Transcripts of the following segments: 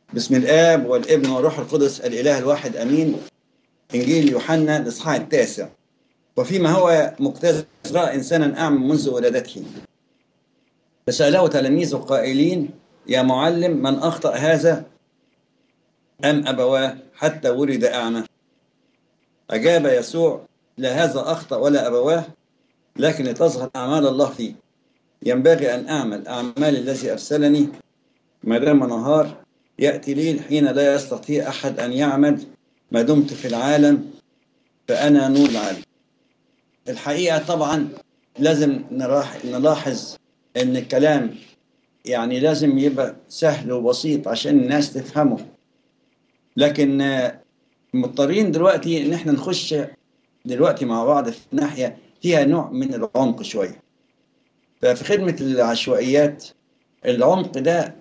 بسم الآب والابن والروح القدس الإله الواحد أمين إنجيل يوحنا الإصحاح التاسع وفيما هو مقتدر رأى إنسانا أعمى منذ ولادته فسأله تلاميذه قائلين يا معلم من أخطأ هذا أم أبواه حتى ولد أعمى أجاب يسوع لا هذا أخطأ ولا أبواه لكن لتظهر أعمال الله فيه ينبغي أن أعمل أعمال الذي أرسلني ما دام نهار يأتي ليل حين لا يستطيع أحد أن يعمل ما دمت في العالم فأنا نور العالم الحقيقة طبعا لازم نلاحظ أن الكلام يعني لازم يبقى سهل وبسيط عشان الناس تفهمه لكن مضطرين دلوقتي ان احنا نخش دلوقتي مع بعض في ناحية فيها نوع من العمق شوية ففي خدمة العشوائيات العمق ده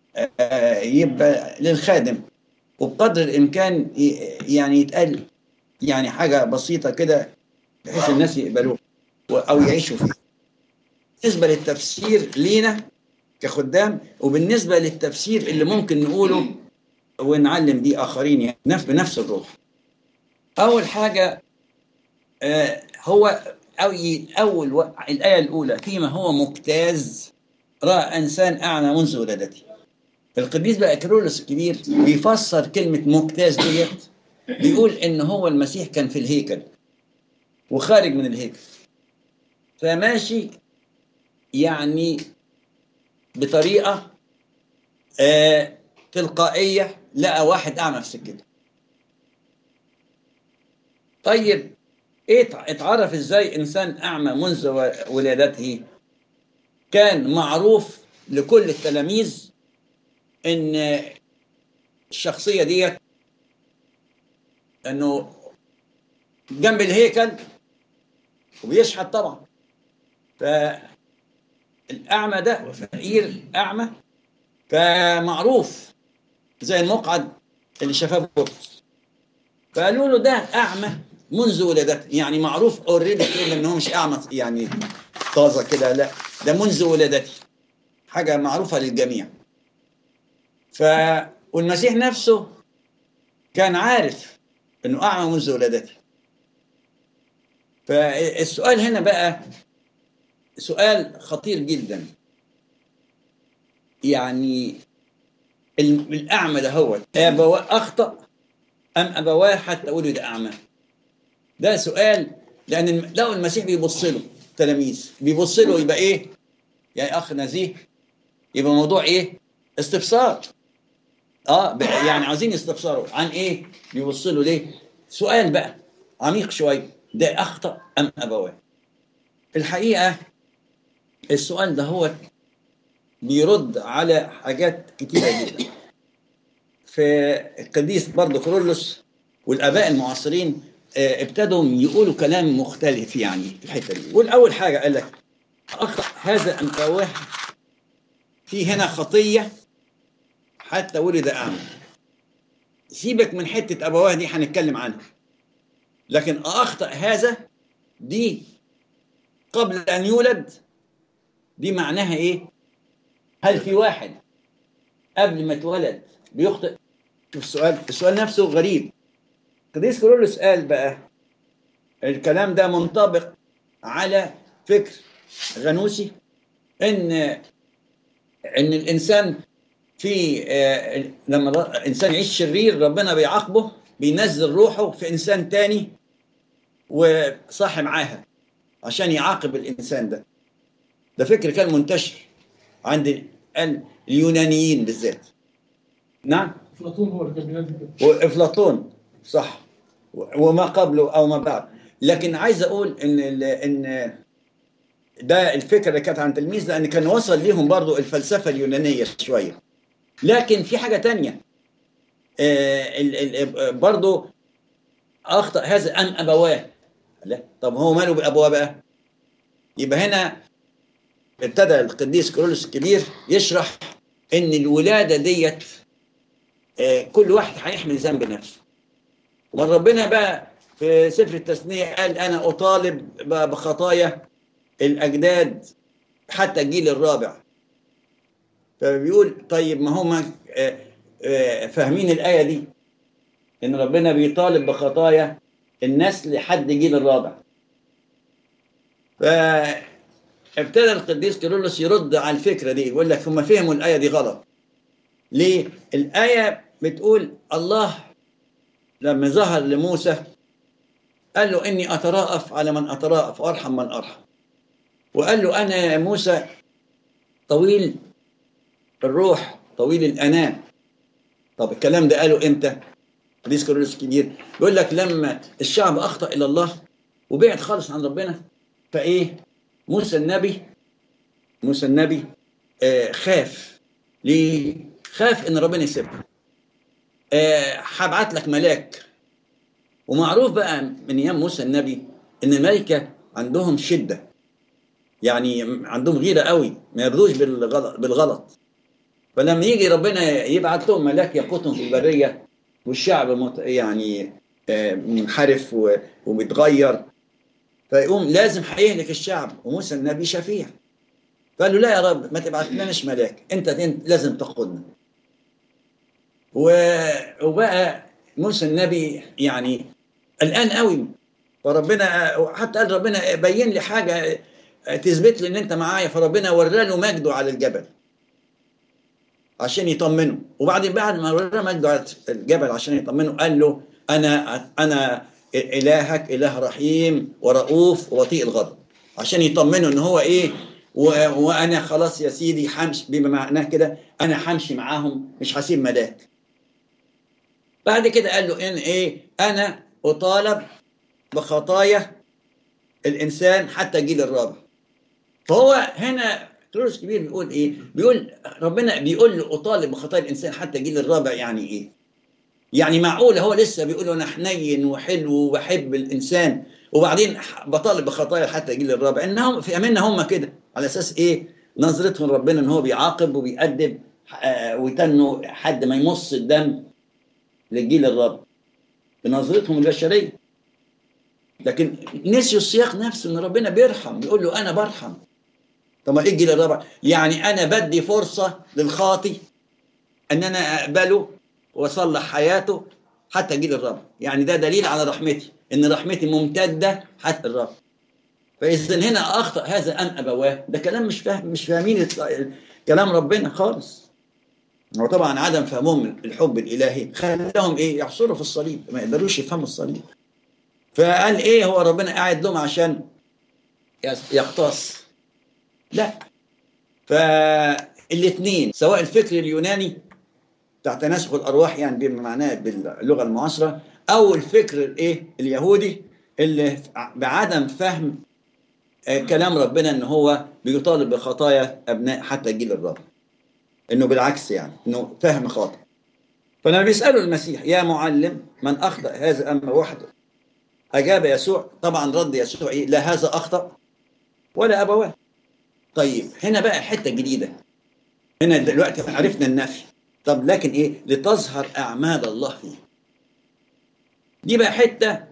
يبقى للخادم وبقدر الامكان يعني يتقال يعني حاجه بسيطه كده بحيث الناس يقبلوها او يعيشوا فيها بالنسبه للتفسير لينا كخدام وبالنسبه للتفسير اللي ممكن نقوله ونعلم بيه اخرين يعني بنفس الروح اول حاجه آه هو أو اول و... الايه الاولى فيما هو مجتاز راى انسان اعمى منذ ولادته القديس بقى كيرلس الكبير بيفسر كلمة مجتاز ديت بيقول إن هو المسيح كان في الهيكل وخارج من الهيكل فماشي يعني بطريقة آه تلقائية لقى واحد أعمى في سكته طيب ايه اتعرف ازاي انسان اعمى منذ ولادته كان معروف لكل التلاميذ ان الشخصيه ديت انه جنب الهيكل وبيشحت طبعا فالاعمى ده فقير اعمى فمعروف زي المقعد اللي شافاه بطرس فقالوا له ده اعمى منذ ولادته يعني معروف اوريدي كده ان هو مش اعمى يعني طازه كده لا ده منذ ولادته حاجه معروفه للجميع ف والمسيح نفسه كان عارف انه اعمى منذ ولادته فالسؤال هنا بقى سؤال خطير جدا يعني الاعمى ده هو ابواه اخطا ام ابواه حتى ولد اعمى ده سؤال لان لو المسيح بيبص له تلاميذ بيبص له يبقى ايه يا اخ نزيه يبقى موضوع ايه استفسار اه يعني عاوزين يستفسروا عن ايه بيبصوا له ليه سؤال بقى عميق شويه ده اخطا ام ابواه الحقيقه السؤال ده هو بيرد على حاجات كتيره جدا في القديس برضه كورولوس والاباء المعاصرين ابتدوا يقولوا كلام مختلف يعني في الحته دي والاول حاجه قال لك اخطا هذا ام ابواه في هنا خطيه حتى ولد أعمى سيبك من حتة أبواه دي هنتكلم عنها لكن أخطأ هذا دي قبل أن يولد دي معناها إيه؟ هل في واحد قبل ما اتولد بيخطئ؟ شوف السؤال السؤال نفسه غريب قديس كورولوس قال بقى الكلام ده منطبق على فكر غنوسي ان ان الانسان في آه لما الانسان يعيش شرير ربنا بيعاقبه بينزل روحه في انسان تاني وصاحي معاها عشان يعاقب الانسان ده ده فكر كان منتشر عند اليونانيين بالذات نعم افلاطون هو اللي كان بينادي كده وافلاطون صح وما قبله او ما بعد لكن عايز اقول ان ان ده الفكره اللي كانت عن تلميذ لان كان وصل ليهم برضو الفلسفه اليونانيه شويه لكن في حاجة تانية آه برضو أخطأ هذا أم أبواه لا طب هو ماله بأبواه بقى يبقى هنا ابتدى القديس كرولوس الكبير يشرح ان الولادة ديت آه كل واحد هيحمل ذنب نفسه وربنا بقى في سفر التثنية قال أنا أطالب بخطايا الأجداد حتى الجيل الرابع فبيقول طيب ما هما آه، فاهمين الآية دي إن ربنا بيطالب بخطايا النسل لحد جيل الرابع فابتدى القديس كيرلس يرد على الفكرة دي يقول لك هم فهموا الآية دي غلط ليه؟ الآية بتقول الله لما ظهر لموسى قال له إني أتراءف على من أتراءف وأرحم من أرحم وقال له أنا يا موسى طويل الروح طويل الأنام طب الكلام ده قاله إمتى؟ قديس كيرلس كبير يقول لك لما الشعب أخطأ إلى الله وبعد خالص عن ربنا فإيه؟ موسى النبي موسى النبي آه خاف ليه؟ خاف إن ربنا يسيبه آه، هبعت لك ملاك ومعروف بقى من ايام موسى النبي ان الملائكه عندهم شده يعني عندهم غيره قوي ما يرضوش بالغلط, بالغلط فلما يجي ربنا يبعت لهم ملاك يقودهم في البريه والشعب مت يعني آه، منحرف و- ومتغير فيقوم لازم هيهلك الشعب وموسى النبي شفيع فقال له لا يا رب ما تبعت لناش ملاك انت انت لازم تقودنا و- وبقى موسى النبي يعني قلقان قوي فربنا حتى قال ربنا بين لي حاجه تثبت لي ان انت معايا فربنا ورى له مجده على الجبل عشان يطمنه وبعدين بعد ما ورى مجده على الجبل عشان يطمنه قال له انا انا الهك اله رحيم ورؤوف وبطيء الغضب عشان يطمنه ان هو ايه و- وانا خلاص يا سيدي همشي بما معناه كده انا همشي معاهم مش هسيب ملاك بعد كده قال له ان ايه انا اطالب بخطايا الانسان حتى الجيل الرابع فهو هنا كلورس كبير بيقول ايه بيقول ربنا بيقول له اطالب بخطايا الانسان حتى الجيل الرابع يعني ايه يعني معقول هو لسه بيقول انا حنين وحلو وبحب الانسان وبعدين بطالب بخطايا حتى الجيل الرابع انهم في امنا هم كده على اساس ايه نظرتهم لربنا ان هو بيعاقب وبيأدب آه، ويتنوا حد ما يمص الدم للجيل الرابع بنظرتهم البشريه لكن نسيوا السياق نفسه ان ربنا بيرحم بيقول له انا برحم طب ما ايه الجيل الرابع يعني انا بدي فرصه للخاطي ان انا اقبله واصلح حياته حتى الجيل الرابع يعني ده دليل على رحمتي ان رحمتي ممتده حتى الرابع فاذا هنا اخطا هذا ام ابواه ده كلام مش فاهم مش فاهمين الت- كلام ربنا خالص هو طبعا عدم فهمهم الحب الالهي خلاهم ايه يحصروا في الصليب ما يقدروش يفهموا الصليب فقال ايه هو ربنا قاعد لهم عشان يختص لا فالاثنين سواء الفكر اليوناني بتاع تناسخ الارواح يعني بما معناه باللغه المعاصره او الفكر الايه اليهودي اللي بعدم فهم آه، كلام ربنا ان هو بيطالب بخطايا ابناء حتى الجيل الرابع انه بالعكس يعني انه فهم خاطئ فلما بيسالوا المسيح يا معلم من اخطا هذا ام وحده اجاب يسوع طبعا رد يسوع ايه لا هذا اخطا ولا ابواه طيب هنا بقى حته جديده هنا دلوقتي عرفنا النفي طب لكن ايه لتظهر اعمال الله فيه دي بقى حته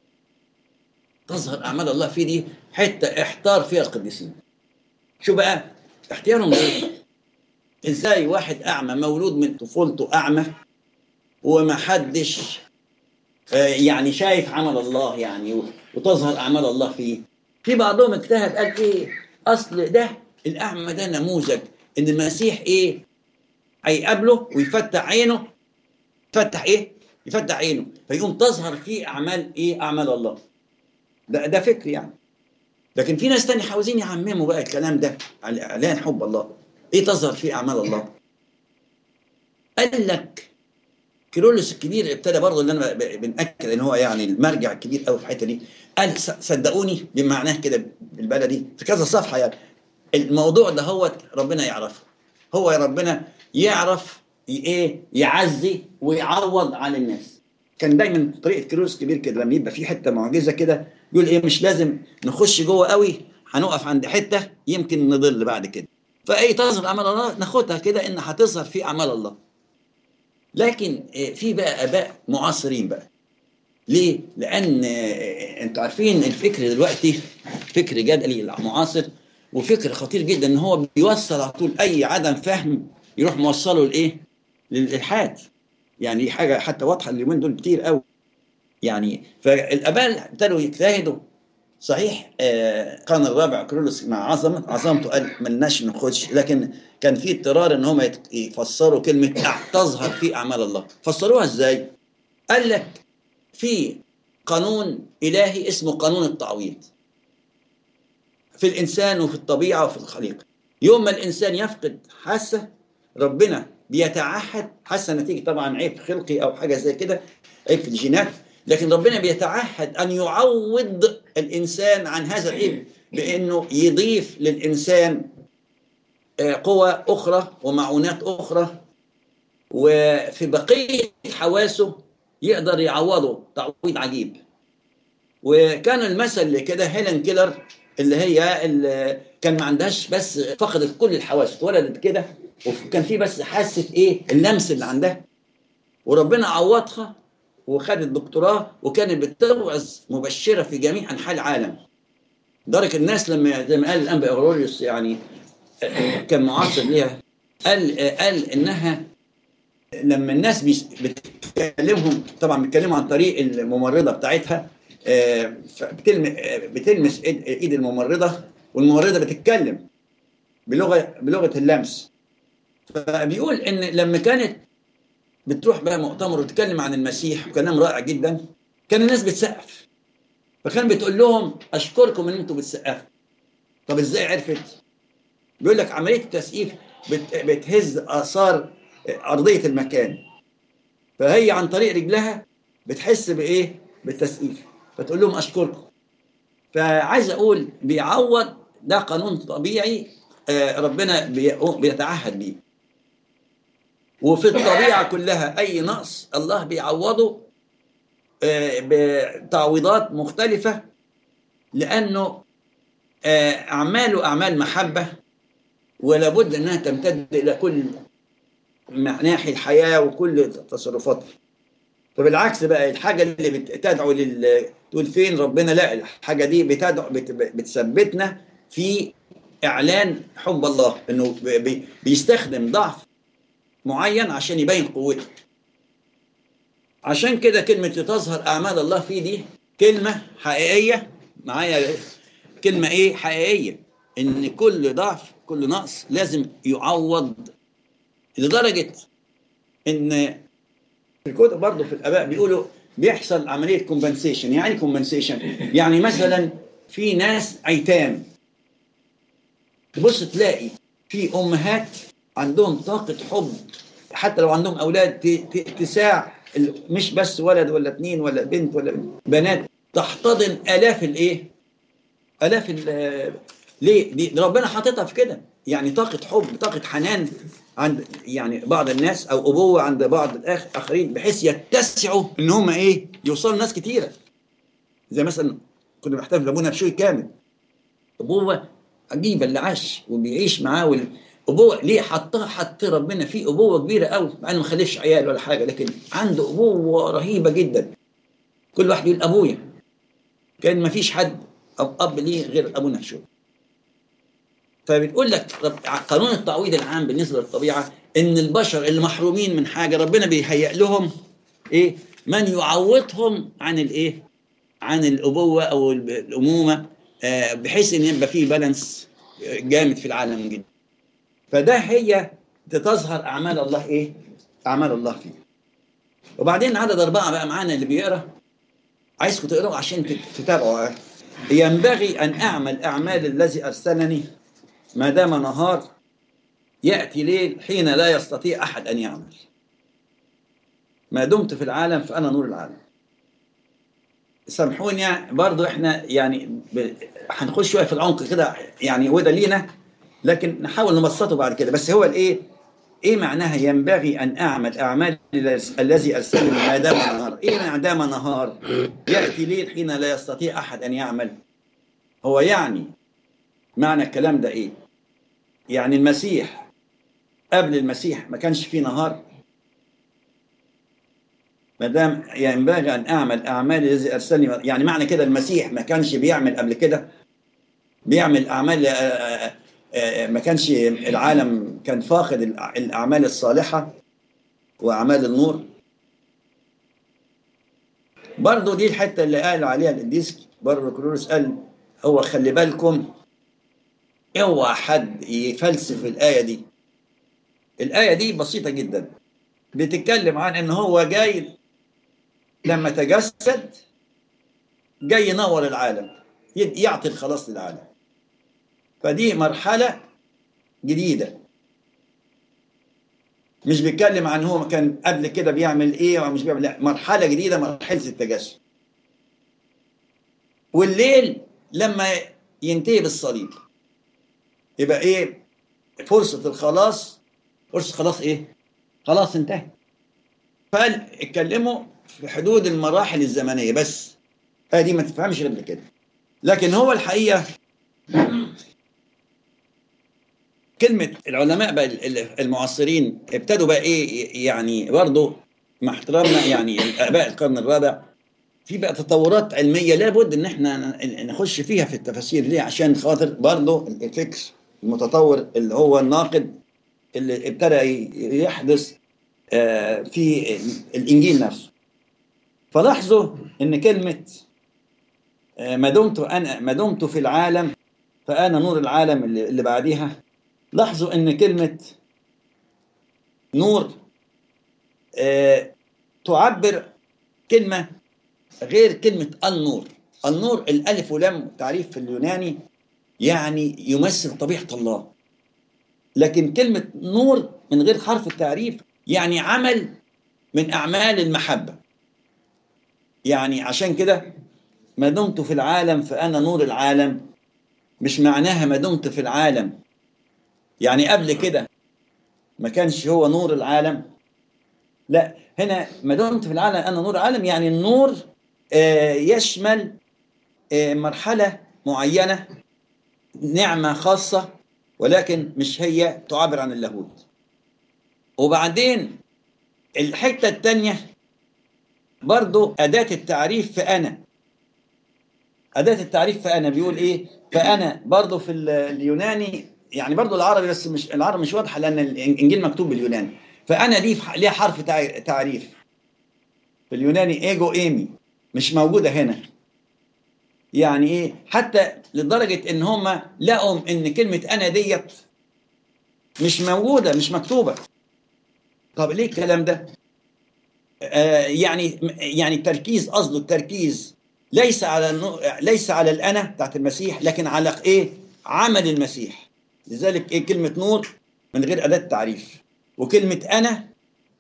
تظهر اعمال الله فيه دي حته احتار فيها القديسين شو بقى احتيارهم ليه ازاي واحد اعمى مولود من طفولته اعمى وما حدش آه، يعني شايف عمل الله يعني و- وتظهر اعمال الله فيه في بعضهم اجتهد قال ايه اصل ده الاعمى ده نموذج ان المسيح ايه هيقابله ويفتح عينه يفتح ايه يفتح عينه فيقوم تظهر فيه اعمال ايه اعمال الله ده ده فكر يعني لكن في ناس تاني عاوزين يعمموا بقى الكلام ده على اعلان حب الله ايه تظهر فيه اعمال الله قال لك كيرلس الكبير ابتدى برضه اللي انا ب- ب- بنأكد ان هو يعني المرجع الكبير قوي في الحته دي قال س- صدقوني بمعناه كده بالبلدي في كذا صفحه يعني الموضوع ده هو ربنا يعرفه هو يا ربنا يعرف ي- ايه يعزي ويعوض عن الناس كان دايما طريقه كيرلس كبير كده لما يبقى في حته معجزه كده يقول ايه مش لازم نخش جوه قوي هنقف عند حته يمكن نضل بعد كده فاي تظهر اعمال الله ناخدها كده ان هتظهر في اعمال الله لكن آه، في بقى اباء معاصرين بقى ليه؟ لان آه، انتوا عارفين الفكر دلوقتي فكر جدلي معاصر وفكر خطير جدا ان هو بيوصل على طول اي عدم فهم يروح موصله لايه؟ للالحاد يعني دي حاجه حتى واضحه اليومين دول كتير قوي يعني فالاباء ابتدوا يجتهدوا صحيح آه، كان الرابع كرولوس مع عظمه عظمته قال ملناش نخش لكن كان في اضطرار ان هم يت- يفسروا كلمه أع- تظهر في اعمال الله فسروها ازاي؟ قال لك في قانون الهي اسمه قانون التعويض في الانسان وفي الطبيعه وفي الخليقه يوم ما الانسان يفقد حاسه ربنا بيتعهد حاسه نتيجه طبعا عيب خلقي او حاجه زي كده عيب في الجينات لكن ربنا بيتعهد ان يعوض الانسان عن هذا العيب بانه يضيف للانسان آه، قوى اخرى ومعونات اخرى وفي بقيه حواسه يقدر يعوضه تعويض عجيب وكان المثل لكده هيلين كيلر اللي هي اللي كان ما عندهاش بس فقدت كل الحواس اتولدت كده وكان في بس حاسه ايه اللمس اللي عندها وربنا عوضها وخدت دكتوراه وكانت بتوعظ مبشره في جميع انحاء العالم درجه الناس لما زي ما قال الانبا اغروريوس يعني كان معاصر ليها قال قال انها لما الناس بيس- بتكلمهم طبعا بيتكلموا عن طريق الممرضه بتاعتها آه، فبتلم- آه، بتلمس ايد إيد الممرضه والممرضه بتتكلم بلغه بلغه اللمس فبيقول ان لما كانت بتروح بقى مؤتمر وتتكلم عن المسيح وكلام رائع جدا كان الناس بتسقف فكان بتقول لهم اشكركم ان انتم بتسقفوا طب ازاي عرفت؟ بيقول لك عمليه التسقيف بت- بتهز اثار ارضيه المكان فهي عن طريق رجلها بتحس بايه؟ بالتسقيف فتقول لهم اشكركم فعايز اقول بيعوض ده قانون طبيعي آه، ربنا بي- بيتعهد بيه وفي الطبيعه كلها اي نقص الله بيعوضه آه، بتعويضات مختلفه لانه آه، اعماله اعمال محبه ولا بد انها تمتد الى كل مناحي الحياه وكل تصرفاتها فبالعكس بقى الحاجه اللي بتدعو لل تقول فين ربنا لا الحاجه دي بتدعو بت... بتثبتنا في اعلان حب الله انه بي- بي... بيستخدم ضعف معين عشان يبين قوته عشان كده كلمة تظهر أعمال الله فيه دي كلمة حقيقية معايا كلمة إيه حقيقية إن كل ضعف كل نقص لازم يعوض لدرجة إن في الكتب برضه في الآباء بيقولوا بيحصل عملية كومبنسيشن يعني كومبنسيشن يعني مثلا في ناس أيتام تبص تلاقي في أمهات عندهم طاقة حب حتى لو عندهم أولاد ت- ت- تساع ال- مش بس ولد ولا اتنين ولا بنت ولا بنات تحتضن آلاف الإيه؟ آلاف ال- ليه؟ دي دي ربنا حاططها في كده يعني طاقة حب طاقة حنان عند يعني بعض الناس أو أبوة عند بعض الآخرين بحيث يتسعوا إن هم إيه؟ يوصلوا ناس كتيرة زي مثلا كنا بنحتفل بأبونا بشوي كامل أبوة عجيبة اللي عاش وبيعيش معاه وال... أبوة ليه حطها حط ربنا فيه أبوة كبيرة قوي مع إنه ما خلفش عيال ولا حاجة لكن عنده أبوة رهيبة جدا كل واحد يقول أبويا كان ما فيش حد أو أب ليه غير أبونا شو فبتقول لك رب- قانون التعويض العام بالنسبة للطبيعة إن البشر اللي محرومين من حاجة ربنا بيهيئ لهم إيه من يعوضهم عن الإيه عن الأبوة أو الأمومة آه، بحيث إن يبقى فيه بالانس جامد في العالم جدا فده هي تظهر أعمال الله إيه؟ أعمال الله فيه وبعدين عدد أربعة بقى معانا اللي بيقرأ عايزكم تقرأوا عشان تت- تتابعوا ينبغي أن أعمل أعمال الذي أرسلني ما دام نهار يأتي ليل حين لا يستطيع أحد أن يعمل ما دمت في العالم فأنا نور العالم سامحوني يعني برضو احنا يعني ب... هنخش شويه في العمق كده يعني وده لينا لكن نحاول نبسطه بعد كده بس هو الايه ايه معناها ينبغي ان اعمل اعمال الذي ارسلني ما دام نهار ايه ما دام نهار ياتي ليل حين لا يستطيع احد ان يعمل هو يعني معنى الكلام ده ايه يعني المسيح قبل المسيح ما كانش فيه نهار ما دام ينبغي ان اعمل اعمال الذي ارسلني يعني معنى كده المسيح ما كانش بيعمل قبل كده بيعمل اعمال آه، آه، آه، ما كانش العالم كان فاقد الأع- الاعمال الصالحه وأعمال النور برضه دي الحتة اللي قال عليها القديس برضه كرولوس قال هو خلي بالكم اوعى حد يفلسف الآية دي الآية دي بسيطة جدا بتتكلم عن ان هو جاي لما تجسد جاي ينور العالم يعطي الخلاص للعالم فدي مرحلة جديدة مش بيتكلم عن هو كان قبل كده بيعمل ايه او مش بيعمل لا مرحلة جديدة مرحلة التجسد والليل لما ينتهي بالصليب يبقى ايه فرصة الخلاص فرصة خلاص ايه خلاص انتهى فقال اتكلموا في حدود المراحل الزمنية بس هذه ما تفهمش غير كده لكن هو الحقيقة كلمة العلماء بقى المعاصرين ابتدوا بقى ايه يعني برضه مع احترامنا يعني اباء القرن الرابع في بقى تطورات علميه لابد ان احنا نخش فيها في التفاسير ليه عشان خاطر برضه الفكر المتطور اللي هو الناقد اللي ابتدى يحدث في الانجيل نفسه فلاحظوا ان كلمه ما دمت انا ما دمت في العالم فانا نور العالم اللي, اللي بعديها لاحظوا ان كلمه نور تعبر كلمه غير كلمه النور النور الالف ولام تعريف في اليوناني يعني يمثل طبيعه الله لكن كلمه نور من غير حرف التعريف يعني عمل من اعمال المحبه يعني عشان كده ما دمت في العالم فانا نور العالم مش معناها ما دمت في العالم يعني قبل كده ما كانش هو نور العالم لا هنا ما دمت في العالم انا نور العالم يعني النور آه يشمل آه مرحله معينه نعمه خاصه ولكن مش هي تعبر عن اللاهوت وبعدين الحته الثانيه برضو اداه التعريف في انا اداه التعريف في انا بيقول ايه فانا برضو في اليوناني يعني برضو العربي بس مش العربي مش واضحه لان الانجيل مكتوب باليوناني فانا دي ليها حرف تعريف في اليوناني ايجو ايمي مش موجوده هنا يعني ايه حتى لدرجه ان هم لقوا ان كلمه انا ديت مش موجوده مش مكتوبه طب ليه الكلام ده آه يعني يعني التركيز قصده التركيز ليس على ليس على الانا بتاعت المسيح لكن على ايه عمل المسيح لذلك ايه كلمه نور من غير اداه تعريف وكلمه انا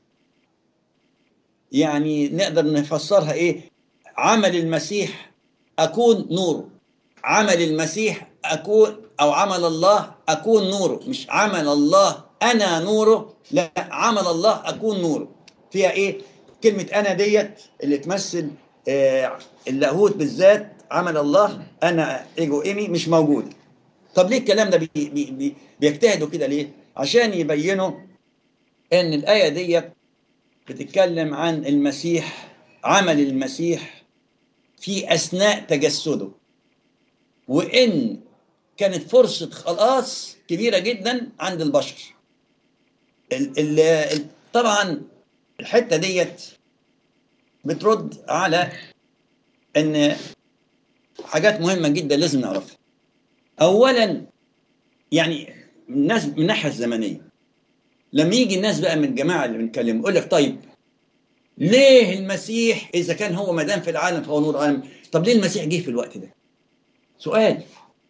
يعني نقدر نفسرها ايه عمل المسيح اكون نوره عمل المسيح اكون او عمل الله اكون نوره مش عمل الله انا نوره لا عمل الله اكون نوره فيها ايه كلمه انا ديت اللي تمثل آه اللاهوت بالذات عمل الله انا ايجو ايمي مش موجود طب ليه الكلام ده بي بي بي بيجتهدوا كده ليه عشان يبينوا ان الايه ديت بتتكلم عن المسيح عمل المسيح في اثناء تجسده وان كانت فرصه خلاص كبيره جدا عند البشر ال ال طبعا الحته ديت بترد على ان حاجات مهمه جدا لازم نعرفها اولا يعني الناس من الناحيه الزمنيه لما يجي الناس بقى من الجماعه اللي بنتكلم يقول لك طيب ليه المسيح اذا كان هو ما دام في العالم فهو نور العالم طب ليه المسيح جه في الوقت ده سؤال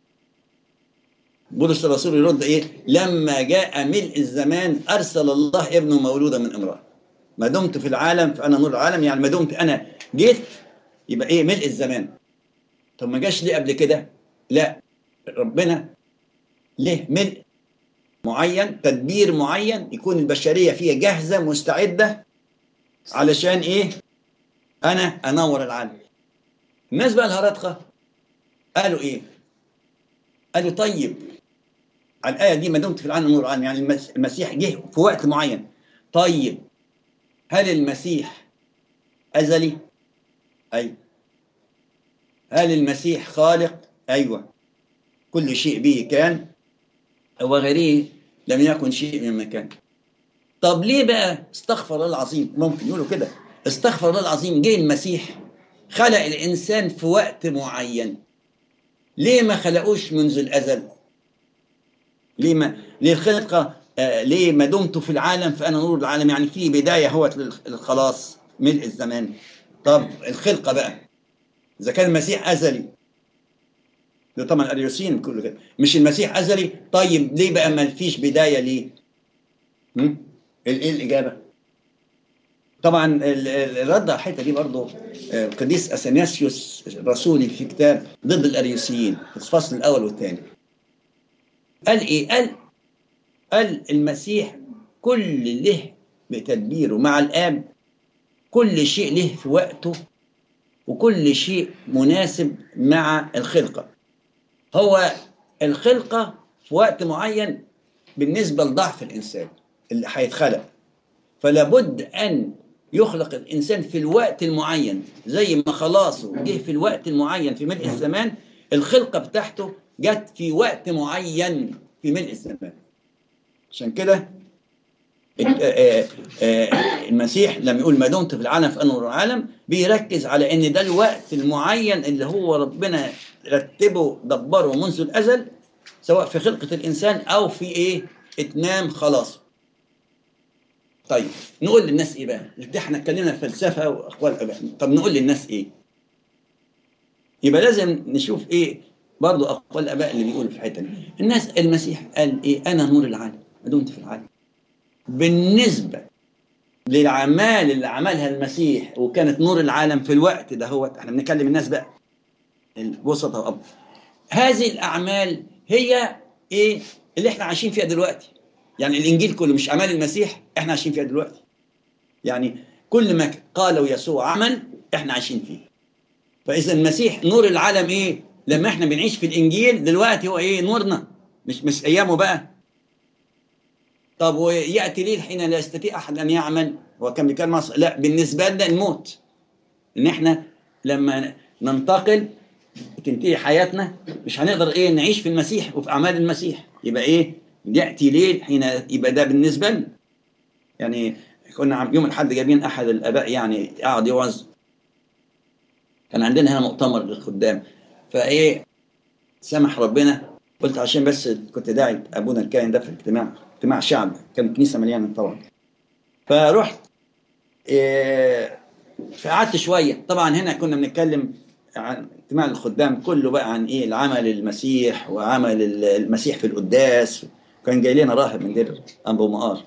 بولس الرسول يرد ايه لما جاء ملء الزمان ارسل الله ابنه مولودا من امراه ما دمت في العالم فانا نور العالم يعني ما دمت انا جيت يبقى ايه ملء الزمان طب ما جاش ليه قبل كده لا ربنا ليه ملء معين تدبير معين يكون البشريه فيها جاهزه مستعده علشان ايه انا انور العالم الناس بقى الهرطقه قالوا ايه قالوا طيب على الايه دي ما دمت في العالم نور العالم يعني المسيح جه في وقت معين طيب هل المسيح ازلي ايوه هل المسيح خالق ايوه كل شيء به كان وغيره لم يكن شيء مما كان طب ليه بقى استغفر الله العظيم ممكن يقولوا كده استغفر الله العظيم جه المسيح خلق الانسان في وقت معين ليه ما خلقوش منذ الازل ليه ما ليه الخلقه آه ليه ما دمت في العالم فانا نور العالم يعني في بدايه هو للخلاص ملء الزمان طب الخلقه بقى اذا كان المسيح ازلي ده طبعا الاريوسيين كله كده مش المسيح ازلي طيب ليه بقى ما فيش بدايه ليه؟ هم؟ ايه الاجابه؟ طبعا ال- ال- الرد على الحته دي برضه آه، القديس اثناسيوس الرسولي في كتاب ضد الاريوسيين في الفصل الاول والثاني قال ايه؟ قال قال المسيح كل له بتدبيره مع الاب كل شيء له في وقته وكل شيء مناسب مع الخلقه هو الخلقه في وقت معين بالنسبه لضعف الانسان اللي هيتخلق فلا بد ان يخلق الانسان في الوقت المعين زي ما خلاصه جه في الوقت المعين في ملء الزمان الخلقه بتاعته جت في وقت معين في ملء الزمان عشان كده ات- آه، آه، المسيح لما يقول ما دمت في العالم فانا العالم بيركز على ان ده الوقت المعين اللي هو ربنا رتبه دبره منذ الازل سواء في خلقه الانسان او في ايه اتمام خلاصه طيب نقول للناس ايه بقى دي احنا اتكلمنا في فلسفه واقوال اباء طب نقول للناس ايه يبقى لازم نشوف ايه برضو اقوال الاباء اللي بيقولوا في الحته دي الناس المسيح قال ايه انا نور العالم ما دمت في العالم بالنسبه للاعمال اللي عملها المسيح وكانت نور العالم في الوقت ده هو احنا بنكلم الناس بقى الوسطى وأب هذه الاعمال هي ايه اللي احنا عايشين فيها دلوقتي يعني الانجيل كله مش اعمال المسيح احنا عايشين فيها دلوقتي يعني كل ما قاله يسوع عمل احنا عايشين فيه فاذا المسيح نور العالم ايه لما احنا بنعيش في الانجيل دلوقتي هو ايه نورنا مش مش ايامه بقى طب وياتي ليل حين لا يستطيع احد ان يعمل هو كان بيتكلم مع لا بالنسبه لنا الموت ان احنا لما ننتقل وتنتهي حياتنا مش هنقدر ايه نعيش في المسيح وفي اعمال المسيح يبقى ايه ياتي ليل حين يبقى ده بالنسبه لنا يعني كنا عم- يوم الاحد جايبين احد الاباء يعني قاعد يوعظ كان عندنا هنا مؤتمر للخدام فايه سمح ربنا قلت عشان بس كنت داعي ابونا الكاهن ده في اجتماع اجتماع شعب كان كنيسه مليانه طبعا فرحت إيه فقعدت شويه طبعا هنا كنا بنتكلم عن اجتماع الخدام كله بقى عن ايه العمل المسيح وعمل ال- المسيح في القداس كان جاي لنا راهب من دير ابو مقار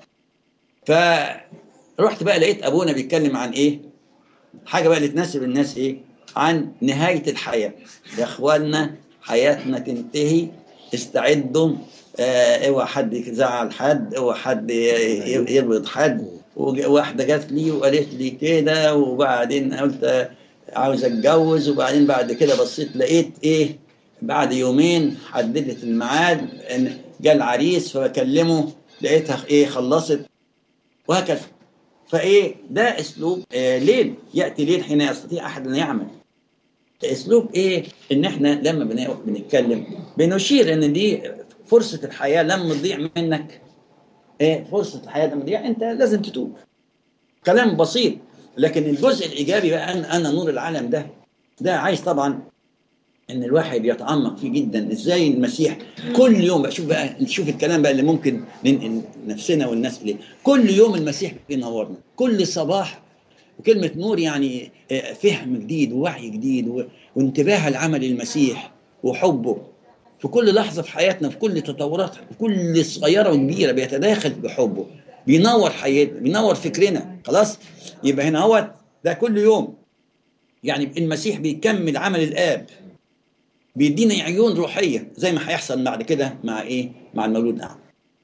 فرحت بقى لقيت ابونا بيتكلم عن ايه حاجه بقى اللي تناسب الناس ايه عن نهايه الحياه يا اخوانا حياتنا تنتهي استعدوا آه، اوعى حد يزعل حد اوعى حد ي- ي- يبغض حد وج- واحده جات لي وقالت لي كده وبعدين قلت آه، عاوز اتجوز وبعدين بعد كده بصيت لقيت ايه بعد يومين حددت الميعاد ان جه العريس فبكلمه لقيتها ايه خلصت وهكذا فايه ده اسلوب آه ليل ياتي ليل حين يستطيع احد ان يعمل اسلوب ايه ان احنا لما بن- بنتكلم بنشير ان دي فرصه الحياه لما تضيع منك ايه فرصه الحياه لما تضيع انت لازم تتوب كلام بسيط لكن الجزء الايجابي بقى انا انا نور العالم ده ده عايز طبعا ان الواحد يتعمق فيه جدا ازاي المسيح كل يوم بقى شوف بقى نشوف الكلام بقى اللي ممكن ننقل نفسنا والناس اليه كل يوم المسيح بينورنا كل صباح وكلمة نور يعني آه، فهم جديد ووعي جديد و- وانتباه لعمل المسيح وحبه في كل لحظة في حياتنا في كل تطورات في كل صغيرة وكبيرة بيتداخل بحبه بينور حياتنا بينور فكرنا خلاص يبقى هنا هو ده كل يوم يعني المسيح بيكمل عمل الآب بيدينا عيون روحية زي ما هيحصل بعد كده مع إيه مع المولود الأعمى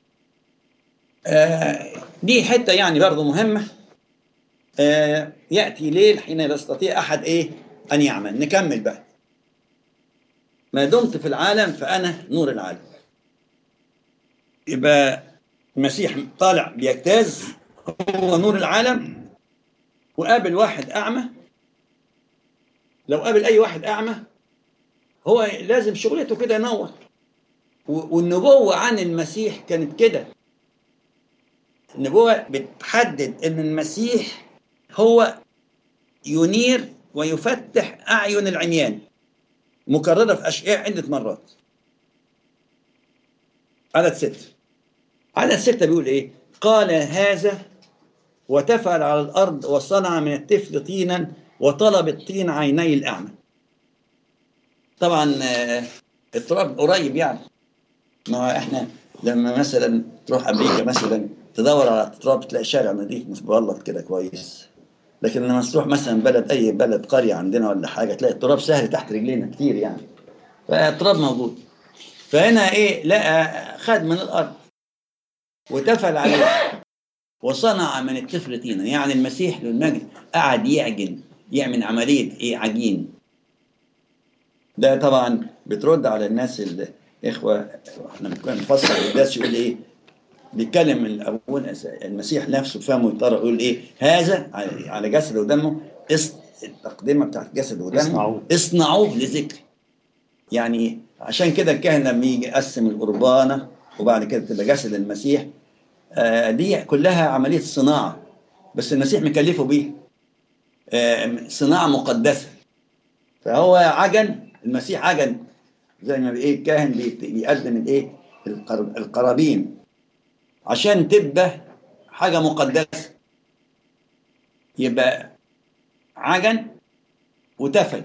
آه دي حتة يعني برضه مهمة آه يأتي ليل حين لا يستطيع أحد إيه أن يعمل نكمل بقى ما دمت في العالم فأنا نور العالم يبقى المسيح طالع بيجتاز هو نور العالم وقابل واحد أعمى لو قابل أي واحد أعمى هو لازم شغلته كده ينور و- والنبوة عن المسيح كانت كده النبوة بتحدد ان المسيح هو ينير ويفتح اعين العميان مكررة في اشعياء عدة مرات عدد ستة عدد ستة بيقول ايه قال هذا وتفعل على الارض وصنع من الطفل طينا وطلب الطين عيني الاعمى طبعا آه، التراب قريب يعني ما هو احنا لما مثلا تروح امريكا مثلا تدور على التراب تلاقي شارع نظيف متبلط كده كويس لكن لما تروح مثلا بلد اي بلد قريه عندنا ولا حاجه تلاقي التراب سهل تحت رجلينا كتير يعني فالتراب موجود فهنا ايه لقى خد من الارض وتفل عليه وصنع من الطفل طينا يعني المسيح للمجد قعد يعجن يعمل عمليه ايه عجين ده طبعا بترد على الناس الاخوه احنا بنكون نفسر القداس يقول ايه بيتكلم الابونا المسيح نفسه فهمه يضطر يقول ايه هذا على- على جسده ودمه اس- التقدمه بتاعت جسده ودمه اصنعوه. اصنعوه لذكر يعني عشان كده الكاهن لما يجي يقسم القربانه وبعد كده تبقى جسد المسيح آه، دي كلها عمليه صناعه بس المسيح مكلفه بيه آه، صناعه مقدسه فهو عجن المسيح عجن زي ما ايه الكاهن بيت- بيقدم الايه القر- القرابين عشان تبقى حاجه مقدسه يبقى عجن وتفل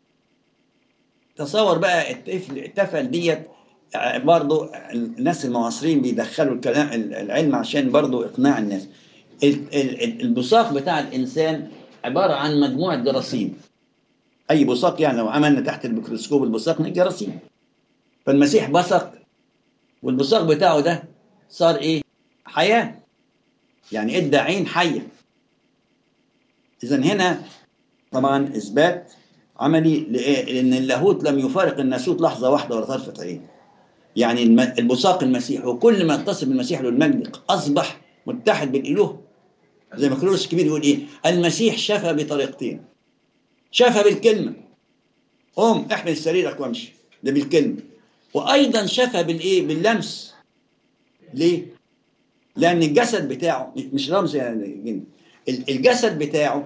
تصور بقى التفل التفل ديت برضو الناس المعاصرين بيدخلوا الكلام العلم عشان برضو اقناع الناس ال- ال- البصاق بتاع الانسان عباره عن مجموعه جراثيم اي بصاق يعني لو عملنا تحت الميكروسكوب البصاق من جراثيم فالمسيح بصق والبصاق بتاعه ده صار ايه حياه يعني ادى عين حيه اذا هنا طبعا اثبات عملي لإيه؟ لان اللاهوت لم يفارق الناسوت لحظه واحده ولا طرفه عين يعني الم- البصاق المسيح وكل ما اتصل بالمسيح له المجد اصبح متحد بالاله زي ما كلورس الكبير يقول ايه المسيح شفى بطريقتين شفى بالكلمه قوم احمل سريرك وامشي ده بالكلمه وايضا شفى بالايه باللمس ليه لان الجسد بتاعه مش- مش رمز يعني جن. ال- الجسد بتاعه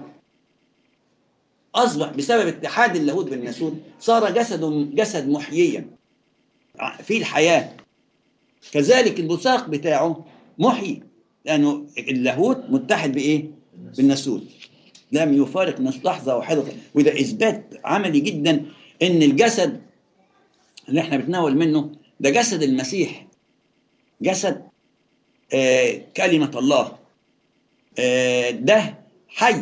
اصبح بسبب اتحاد اللاهوت بالناسوت صار جسد جسد محييا ع- فيه الحياه كذلك البصاق بتاعه محيي لانه اللاهوت متحد بايه بالناسوت لم يفارق نفس لحظه واحده وده اثبات عملي جدا ان الجسد اللي احنا بنتناول منه ده جسد المسيح جسد آه كلمه الله آه ده حي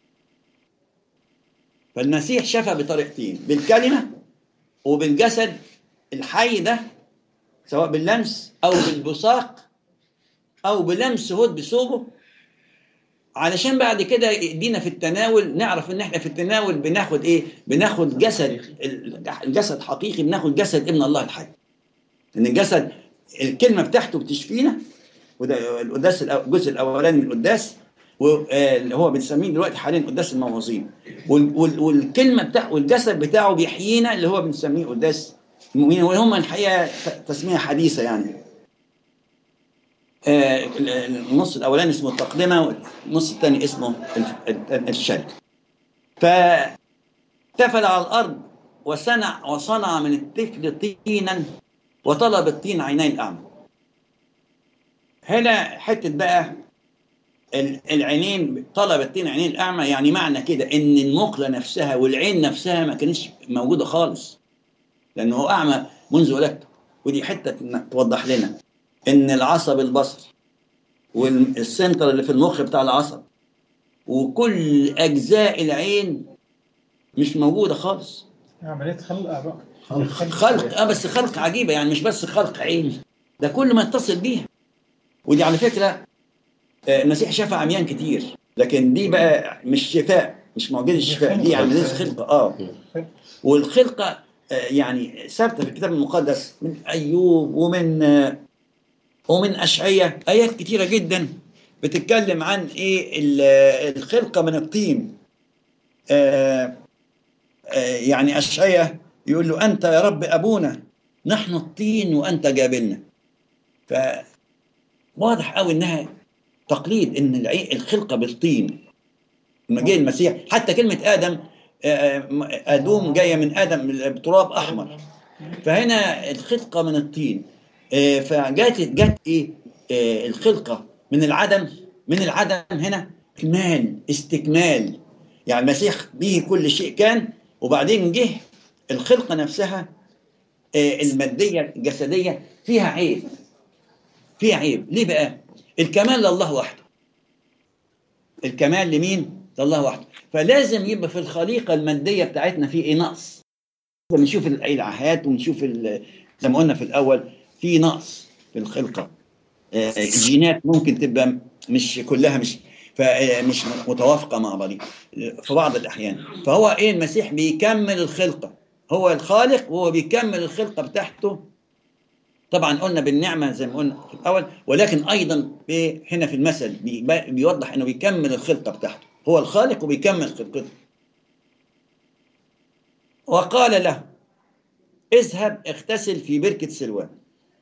فالمسيح شفى بطريقتين بالكلمه وبالجسد الحي ده سواء باللمس او بالبصاق او بلمس هود بثوبه علشان بعد كده يدينا في التناول نعرف ان احنا في التناول بناخد ايه بناخد جسد الجسد حقيقي بناخد جسد ابن الله الحي ان الجسد الكلمه بتاعته بتشفينا وده القداس الأو- الجزء الاولاني من القداس واللي هو بنسميه دلوقتي حاليا قداس الموعظين وال- وال- والكلمه بتاع والجسد بتاعه بيحيينا اللي هو بنسميه قداس المؤمنين وهم الحقيقه ت- تسميه حديثه يعني آه، النص الاولاني اسمه التقدمه والنص الثاني اسمه ال- ال- الشرك فتفل على الارض وصنع وصنع من الطفل طينا وطلب الطين عيني الاعمى هنا حته بقى ال- العينين طلب الطين عينين الاعمى يعني معنى كده ان المقله نفسها والعين نفسها ما كانتش موجوده خالص لانه هو اعمى منذ ولادته ودي حته توضح لنا ان العصب البصري والسنتر اللي في المخ بتاع العصب وكل اجزاء العين مش موجوده خالص عملية خلق بقى خلق اه بس خلق عجيبه يعني مش بس خلق عين ده كل ما يتصل بيها ودي على فكره آه، المسيح شفى عميان كتير لكن دي بقى مش شفاء مش معجزه الشفاء دي عمليه خلقه اه والخلقه آه، يعني ثابته في الكتاب المقدس من ايوب ومن آه، ومن اشعياء ايات كتيره جدا بتتكلم عن ايه ال- الخلقه من الطين آه، آه، يعني اشعياء يقول له انت يا رب ابونا نحن الطين وانت جابلنا ف واضح قوي انها تقليد ان العي- الخلقه بالطين لما جه المسيح حتى كلمه ادم آه، ادوم جايه من ادم من تراب احمر فهنا الخلقه من الطين آه، فجات جت ايه آه، الخلقه من العدم من العدم هنا اكمال استكمال يعني المسيح به كل شيء كان وبعدين جه الخلقه نفسها آه، الماديه الجسديه فيها عيب فيها عيب ليه بقى الكمال لله وحده الكمال لمين لله وحده فلازم يبقى في الخليقه الماديه بتاعتنا في ايه نقص بنشوف العاهات ونشوف ال- زي ما قلنا في الاول في نقص في الخلقه آه، الجينات ممكن تبقى مش كلها مش ف- مش متوافقه مع بعضها في بعض الاحيان فهو ايه المسيح بيكمل الخلقه هو الخالق وهو بيكمل الخلقه بتاعته طبعا قلنا بالنعمه زي ما قلنا في الاول ولكن ايضا في- هنا في المثل بي- بيوضح انه بيكمل الخلقه بتاعته هو الخالق وبيكمل خلقته وقال له اذهب اغتسل في بركه سلوان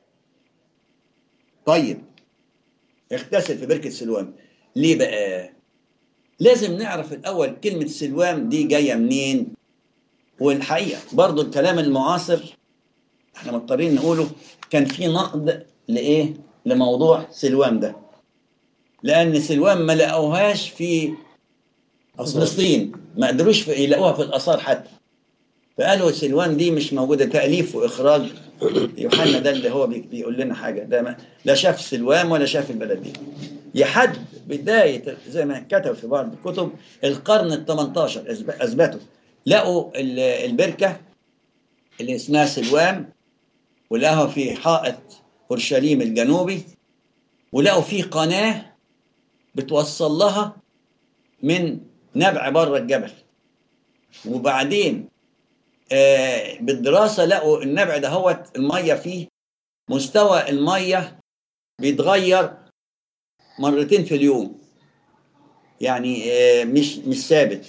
طيب اغتسل في بركه سلوان ليه بقى لازم نعرف الاول كلمه سلوان دي جايه منين والحقيقه برضو الكلام المعاصر احنا مضطرين نقوله كان في نقد لايه لموضوع سلوان ده لان سلوان ما لقوهاش في فلسطين ما قدروش في- يلاقوها في الاثار حتى فقالوا سلوان دي مش موجوده تاليف واخراج يوحنا ده اللي هو بي- بيقول لنا حاجه ده ما لا شاف سلوان ولا شاف البلد دي يحد بدايه زي ما كتب في بعض الكتب القرن ال 18 أثب- اثبتوا لقوا ال- البركه اللي اسمها سلوان ولقوها في حائط اورشليم الجنوبي ولقوا فيه قناه بتوصل لها من نبع بره الجبل وبعدين آه بالدراسه لقوا النبع ده هو الميه فيه مستوى الميه بيتغير مرتين في اليوم يعني آه مش مش ثابت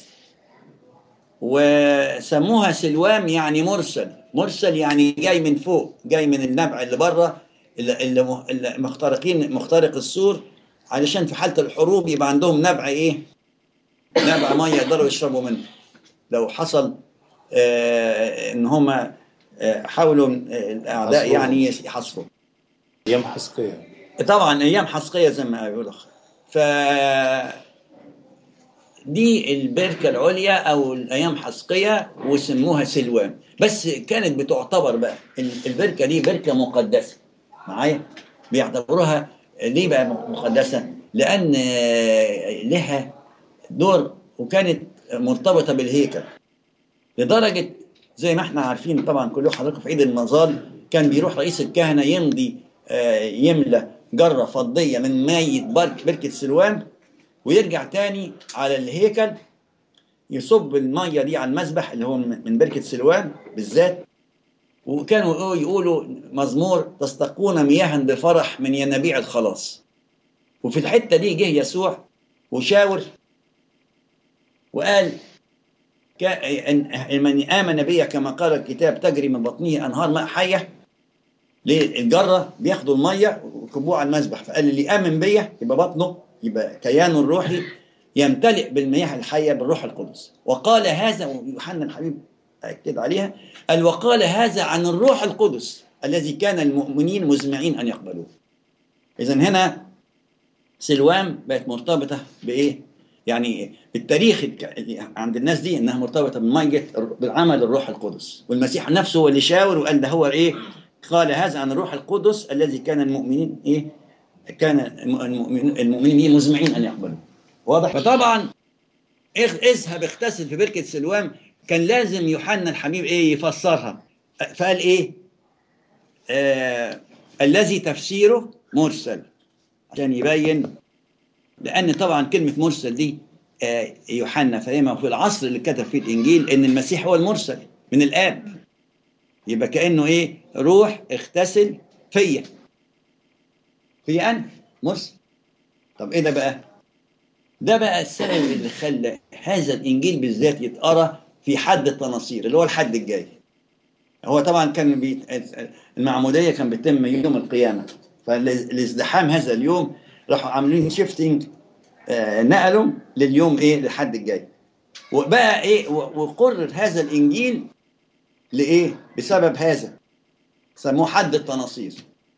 وسموها سلوام يعني مرسل مرسل يعني جاي من فوق جاي من النبع اللي بره اللي, اللي اللي مخترقين مخترق السور علشان في حاله الحروب يبقى عندهم نبع ايه نبع ميه يقدروا يشربوا منه لو حصل آه ان هم آه حاولوا آه، الاعداء يحصروا. يعني يحصروا ايام حسقية طبعا ايام حسقيه زي ما بيقولوا ف دي البركه العليا او الايام حسقيه وسموها سلوان بس كانت بتعتبر بقى ال- البركه دي بركه مقدسه معايا بيعتبروها ليه بقى مقدسه لان آه، لها دور وكانت مرتبطه بالهيكل لدرجه زي ما احنا عارفين طبعا كل حضراتكم في عيد المظال كان بيروح رئيس الكهنه يمضي آه، يملى جره فضيه من ميه برك بركه سلوان ويرجع تاني على الهيكل يصب الميه دي على المسبح اللي هو من من بركه سلوان بالذات وكانوا يقولوا- يقولوا مزمور تستقون مياها بفرح من ينابيع الخلاص وفي الحته دي جه يسوع وشاور وقال كا- إن- من آمن بي كما قال الكتاب تجري من بطنه أنهار ماء حية ليه الجرة بياخدوا المية ويكبوها على المسبح فقال اللي آمن بيا يبقى بطنه يبقى كيانه الروحي يمتلئ بالمياه الحية بالروح القدس وقال هذا ويوحنا الحبيب أكد عليها قال وقال هذا عن الروح القدس الذي كان المؤمنين مزمعين أن يقبلوه إذا هنا سلوان بقت مرتبطة بإيه؟ يعني التاريخ الك- اللي عند الناس دي انها مرتبطه بميه بالعمل الروح القدس والمسيح نفسه هو اللي شاور وقال ده هو ايه قال هذا عن الروح القدس الذي كان المؤمنين ايه كان المؤمنين المؤمنين به مزمعين ان يقبلوا واضح فطبعا اخ- اذهب اغتسل في بركه سلوان كان لازم يوحنا الحبيب ايه يفسرها فقال ايه آه الذي تفسيره مرسل عشان يبين لان طبعا كلمه مرسل دي آه، يوحنا فاهمها في العصر اللي كتب فيه الانجيل ان المسيح هو المرسل من الاب يبقى كانه ايه روح اغتسل فيا فيا انا مرسل طب ايه ده بقى ده بقى السبب اللي خلى هذا الانجيل بالذات يتقرا في حد التناصير اللي هو الحد الجاي هو طبعا كان بيت... المعموديه كان بيتم يوم القيامه فالازدحام هذا اليوم راحوا عاملين شيفتنج نقلوا لليوم ايه للحد الجاي وبقى ايه و- وقرر هذا الانجيل لايه بسبب هذا سموه حد التناصير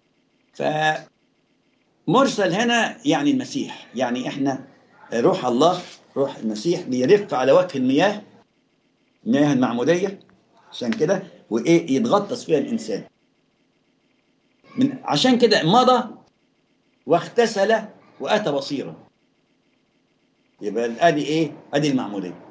فمرسل هنا يعني المسيح يعني احنا روح الله روح المسيح بيرف على وجه المياه المياه المعموديه عشان كده وايه يتغطس فيها الانسان من عشان كده مضى واغتسل واتى بصيرا يبقى ادي ايه ادي المعموديه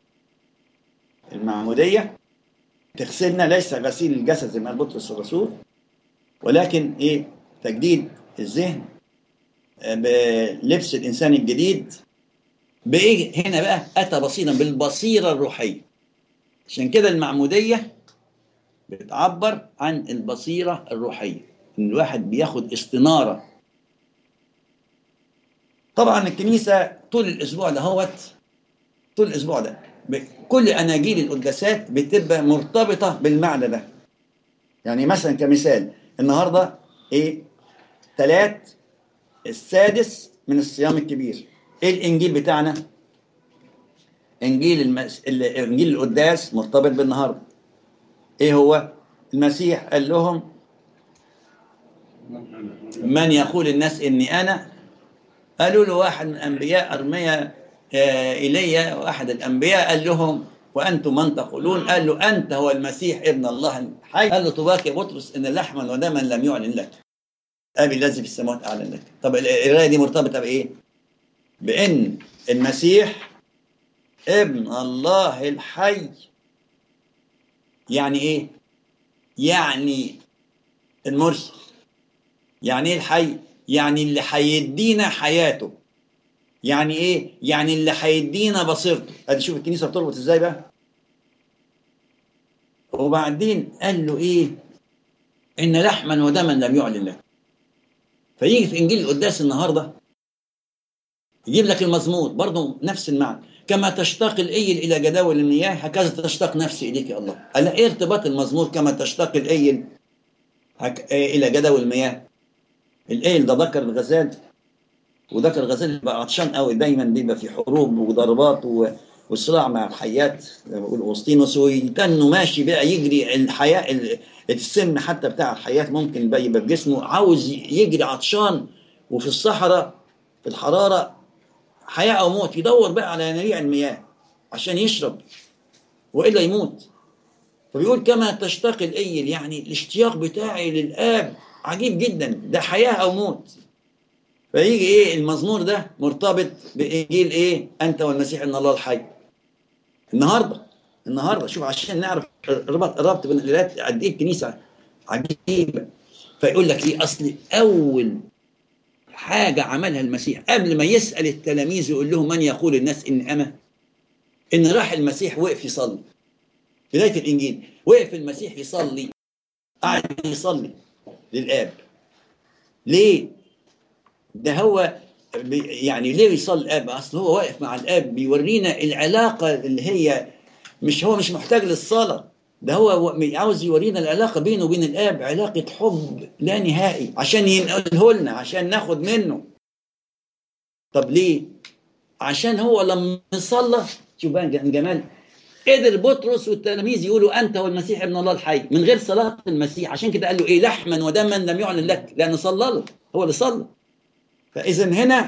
المعموديه تغسلنا ليس غسيل الجسد زي ما قال بطرس الرسول ولكن ايه تجديد الذهن آه، بلبس الانسان الجديد بايه هنا بقى اتى بصيرا بالبصيره الروحيه عشان كده المعموديه بتعبر عن البصيره الروحيه ان الواحد بياخد استناره طبعا الكنيسه طول الاسبوع دهوت طول الاسبوع ده ب- كل اناجيل القداسات بتبقى مرتبطه بالمعنى ده يعني مثلا كمثال النهارده ايه ثلاث السادس من الصيام الكبير ايه الانجيل بتاعنا انجيل المس... ال- انجيل القداس مرتبط بالنهارده ايه هو المسيح قال لهم من يقول الناس اني انا قالوا له واحد من الانبياء ارميا آه، ايليا واحد الانبياء قال لهم وانتم من تقولون قال له انت هو المسيح ابن الله الحي قال له طباك يا بطرس ان لحما ودما لم يعلن لك ابي الذي في السماوات اعلن لك طب القرايه دي مرتبطه بايه بان المسيح ابن الله الحي يعني ايه يعني المرسل يعني ايه الحي يعني اللي هيدينا حياته يعني ايه يعني اللي هيدينا بصيرته ادي شوف الكنيسه بتربط ازاي بقى وبعدين قال له ايه ان لحما ودما لم يعلن لك فيجي في انجيل القداس النهارده يجيب لك المزمور برضه نفس المعنى كما تشتاق الايل الى جداول المياه هكذا تشتاق نفسي اليك يا الله قال ايه ارتباط المزمور كما تشتاق الايل هك... إيه الى جداول المياه الايل ده ذكر الغزال وذكر الغزال بقى عطشان قوي دايما بيبقى في حروب وضربات و... والصراع مع الحيات زي ما بيقول اوسطينوس ويتنه ماشي بقى يجري الحياه ال- السم حتى بتاع الحياه ممكن بقى يبقى في جسمه عاوز يجري عطشان وفي الصحراء في الحراره حياه او موت يدور بقى على ينابيع المياه عشان يشرب والا يموت فبيقول كما تشتاق الايل يعني الاشتياق بتاعي للاب عجيب جدا ده حياه او موت فيجي ايه المزمور ده مرتبط بانجيل ايه انت والمسيح ان الله الحي النهارده النهارده شوف عشان نعرف الربط الربط بين القراءات قد ايه الكنيسه عجيبه فيقول لك ايه اصل اول حاجه عملها المسيح قبل ما يسال التلاميذ يقول لهم من يقول الناس اني انا ان راح المسيح وقف يصلي بدايه الانجيل وقف المسيح يصلي قعد يصلي للاب ليه ده هو بي يعني ليه يصلي الاب اصل هو واقف مع الاب بيورينا العلاقه اللي هي مش هو مش محتاج للصلاه ده هو عاوز يورينا العلاقه بينه وبين الاب علاقه حب لا نهائي عشان ينقله لنا عشان ناخد منه طب ليه عشان هو لما صلى شوف بقى الجمال قدر بطرس والتلاميذ يقولوا انت هو المسيح ابن الله الحي من غير صلاه المسيح عشان كده قال له ايه لحما ودما لم يعلن لك لان صلى له هو اللي صلى فاذا هنا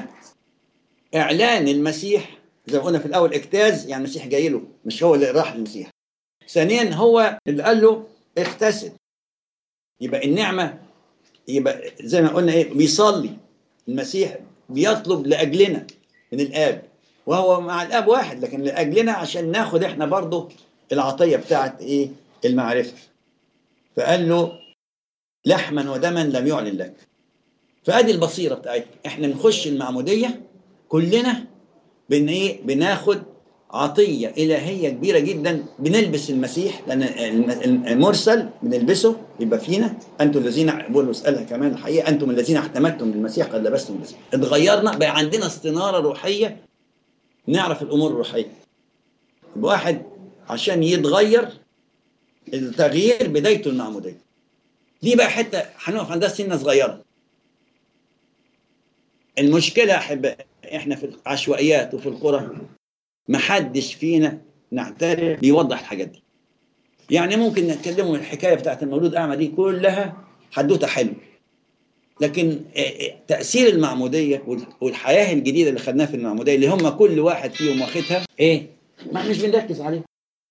اعلان المسيح زي ما قلنا في الاول اجتاز يعني المسيح جاي له مش هو اللي راح للمسيح ثانيا هو اللي قال له اغتسل يبقى النعمه يبقى زي ما قلنا ايه بيصلي المسيح بيطلب لاجلنا من الاب وهو مع الاب واحد لكن لاجلنا عشان ناخد احنا برضه العطيه بتاعت ايه المعرفه فقال له لحما ودما لم يعلن لك فادي البصيره بتاعتنا احنا نخش المعموديه كلنا بن ايه بناخد عطيه الهيه كبيره جدا بنلبس المسيح لان المرسل بنلبسه يبقى فينا انتم الذين بولس قالها كمان الحقيقه انتم الذين احتملتم بالمسيح قد لبستم المسيح اتغيرنا بقى عندنا استناره روحيه نعرف الامور الروحيه يبقى واحد عشان يتغير التغيير بدايته المعموديه دي بقى حته هنقف عندها سنه صغيره المشكله احب احنا في العشوائيات وفي القرى ما حدش فينا نعترف بيوضح الحاجات دي يعني ممكن نتكلموا الحكايه بتاعت المولود اعمى دي كلها حدوته حلوه لكن آه، آه، تاثير المعموديه وال- والحياه الجديده اللي خدناها في المعموديه اللي هم كل واحد فيهم واخدها ايه ما احناش بنركز عليها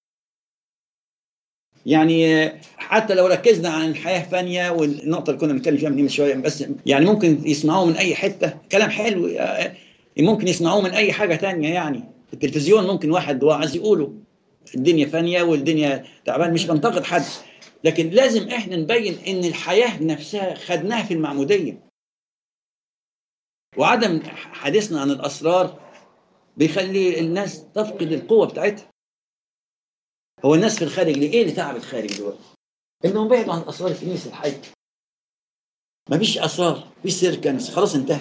يعني آه، حتى لو ركزنا عن الحياه فانيه والنقطه اللي كنا بنتكلم فيها من شويه بس يعني ممكن يسمعوه من اي حته كلام حلو آه، ممكن يسمعوه من اي حاجه تانية يعني التلفزيون ممكن واحد واعظ يقوله الدنيا فانيه والدنيا تعبان مش بنتقد حد لكن لازم احنا نبين ان الحياه نفسها خدناها في المعموديه وعدم حديثنا عن الاسرار بيخلي الناس تفقد القوه بتاعتها هو الناس في الخارج ليه ايه اللي تعب الخارج دلوقتي انهم بعدوا عن اسرار الكنيسه الحيه مفيش اسرار مفيش سر كنسي خلاص انتهى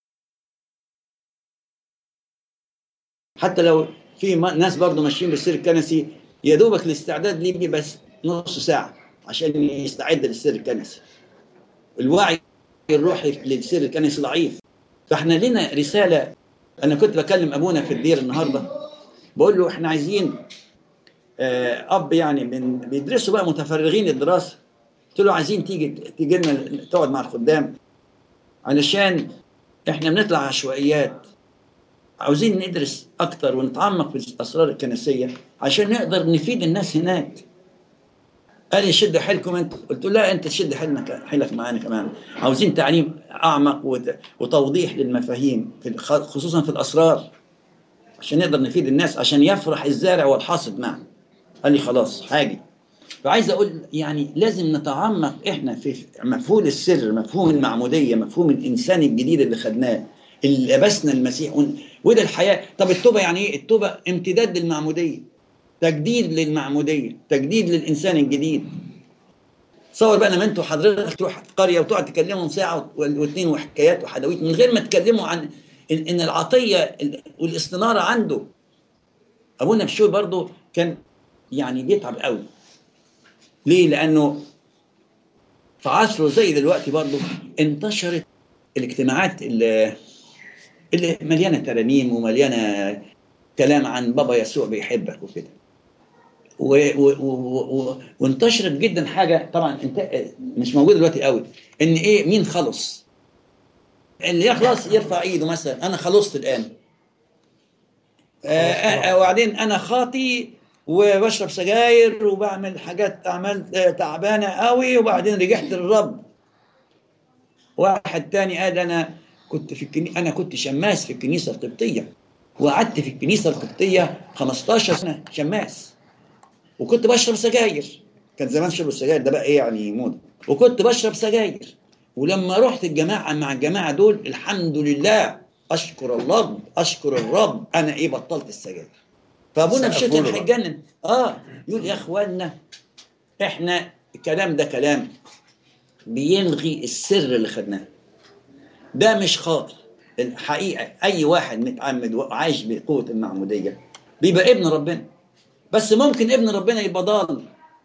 حتى لو في م- ناس برضه ماشيين بالسر الكنسي يا دوبك الاستعداد ليه بيبقى بس نص ساعه عشان يستعد للسر الكنسي الوعي الروحي للسر الكنسي ضعيف فاحنا لنا رساله انا كنت بكلم ابونا في الدير النهارده بقول له احنا عايزين آه، اب يعني من بيدرسوا بقى متفرغين الدراسه قلت له عايزين تيجي تيجي لنا تقعد مع الخدام علشان احنا بنطلع عشوائيات عاوزين ندرس اكتر ونتعمق في الاسرار الكنسيه عشان نقدر نفيد الناس هناك قال لي شد حيلكم انت قلت له لا انت تشد حيلك حيلك معانا كمان عاوزين تعليم اعمق وت- وتوضيح للمفاهيم في الخ- خصوصا في الاسرار عشان نقدر نفيد الناس عشان يفرح الزارع والحاصد معا قال لي خلاص هاجي فعايز اقول يعني لازم نتعمق احنا في مفهوم السر مفهوم المعموديه مفهوم الانسان الجديد اللي خدناه اللي لبسنا المسيح ون- وده الحياه طب التوبه يعني ايه التوبه امتداد للمعموديه تجديد للمعموديه تجديد للانسان الجديد تصور بقى لما انتوا حضرتك تروح قريه وتقعد تكلمهم ساعه واثنين وحكايات وحدويت من غير ما تكلموا عن ان إن العطيه ال- والاستناره عنده ابونا بشوي برضه كان يعني بيتعب قوي ليه لانه في عصره زي دلوقتي برضه انتشرت الاجتماعات اللي, اللي مليانه ترانيم ومليانه كلام عن بابا يسوع بيحبك وكده و- و- و- و- وانتشرت جدا حاجه طبعا انت مش موجوده دلوقتي قوي ان ايه مين خلص اللي يخلص يرفع ايده مثلا انا خلصت الان آه، آه، وبعدين انا خاطي وبشرب سجاير وبعمل حاجات اعمال آه، تعبانه قوي وبعدين رجعت للرب واحد تاني قال انا كنت في الكني... انا كنت شماس في الكنيسه القبطيه وقعدت في الكنيسه القبطيه 15 سنه شماس وكنت بشرب سجاير كان زمان شرب السجاير ده بقى ايه يعني موضه وكنت بشرب سجاير ولما رحت الجماعه مع الجماعه دول الحمد لله اشكر الله اشكر الرب انا ايه بطلت السجاير فابونا سقفوا بشتم له بقى. هيتجنن اه يقول يا اخوانا احنا الكلام ده كلام بيلغي السر اللي خدناه ده مش خاطر الحقيقه اي واحد متعمد وعايش بقوه المعموديه بيبقى ابن ربنا بس ممكن ابن ربنا يبقى ضال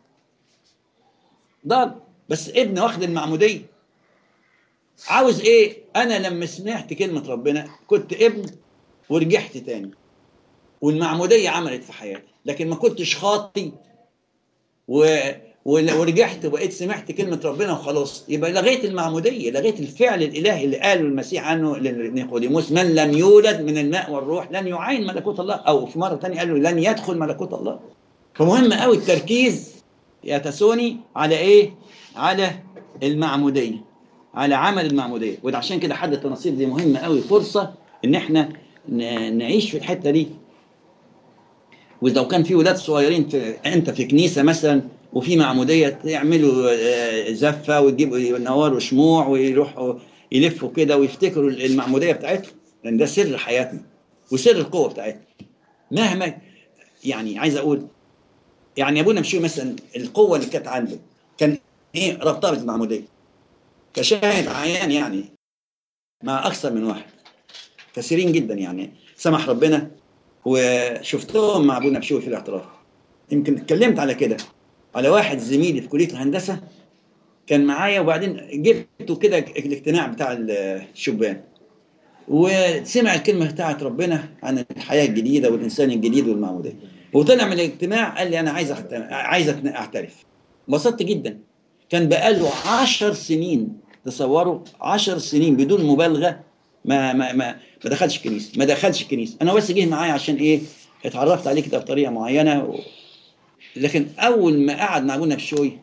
ضال بس ابن واخد المعموديه عاوز ايه انا لما سمعت كلمه ربنا كنت ابن ورجعت تاني والمعموديه عملت في حياتي لكن ما كنتش خاطي و... ول- ورجعت وبقيت سمعت كلمه ربنا وخلاص يبقى لغيت المعموديه لغيت الفعل الالهي اللي قاله المسيح عنه لنيقوديموس من لم يولد من الماء والروح لن يعاين ملكوت الله او في مره ثانيه قال له لن يدخل ملكوت الله فمهم قوي التركيز يا تسوني على ايه على المعموديه على عمل المعموديه وده عشان كده حد التناصير دي مهمه قوي فرصه ان احنا ن- نعيش في الحته دي واذا كان في ولاد صغيرين في انت في كنيسه مثلا وفي معموديه يعملوا آه، زفه ويجيبوا ينوروا شموع ويروحوا يلفوا كده ويفتكروا المعموديه بتاعتهم لان ده سر حياتنا وسر القوه بتاعتنا مهما يعني عايز اقول يعني ابونا مشوي مثلا القوه اللي كانت عنده كان ايه ربطها بالمعموديه كشاهد عيان يعني مع اكثر من واحد كثيرين جدا يعني سمح ربنا وشفتهم مع ابونا بشوي في الاعتراف يمكن اتكلمت على كده على واحد زميلي في كليه الهندسه كان معايا وبعدين جبته كده الاجتماع بتاع الشبان وسمع الكلمه بتاعت ربنا عن الحياه الجديده والانسان الجديد والمعموديه وطلع من الاجتماع قال لي انا عايز أحت- عايز أت- اعترف انبسطت جدا كان بقاله عشر سنين تصوروا عشر سنين بدون مبالغه ما ما ما ما دخلش الكنيسه ما دخلش الكنيسه انا بس جه معايا عشان ايه اتعرفت عليه كده بطريقه معينه و... لكن اول ما قعد مع ابونا بشوي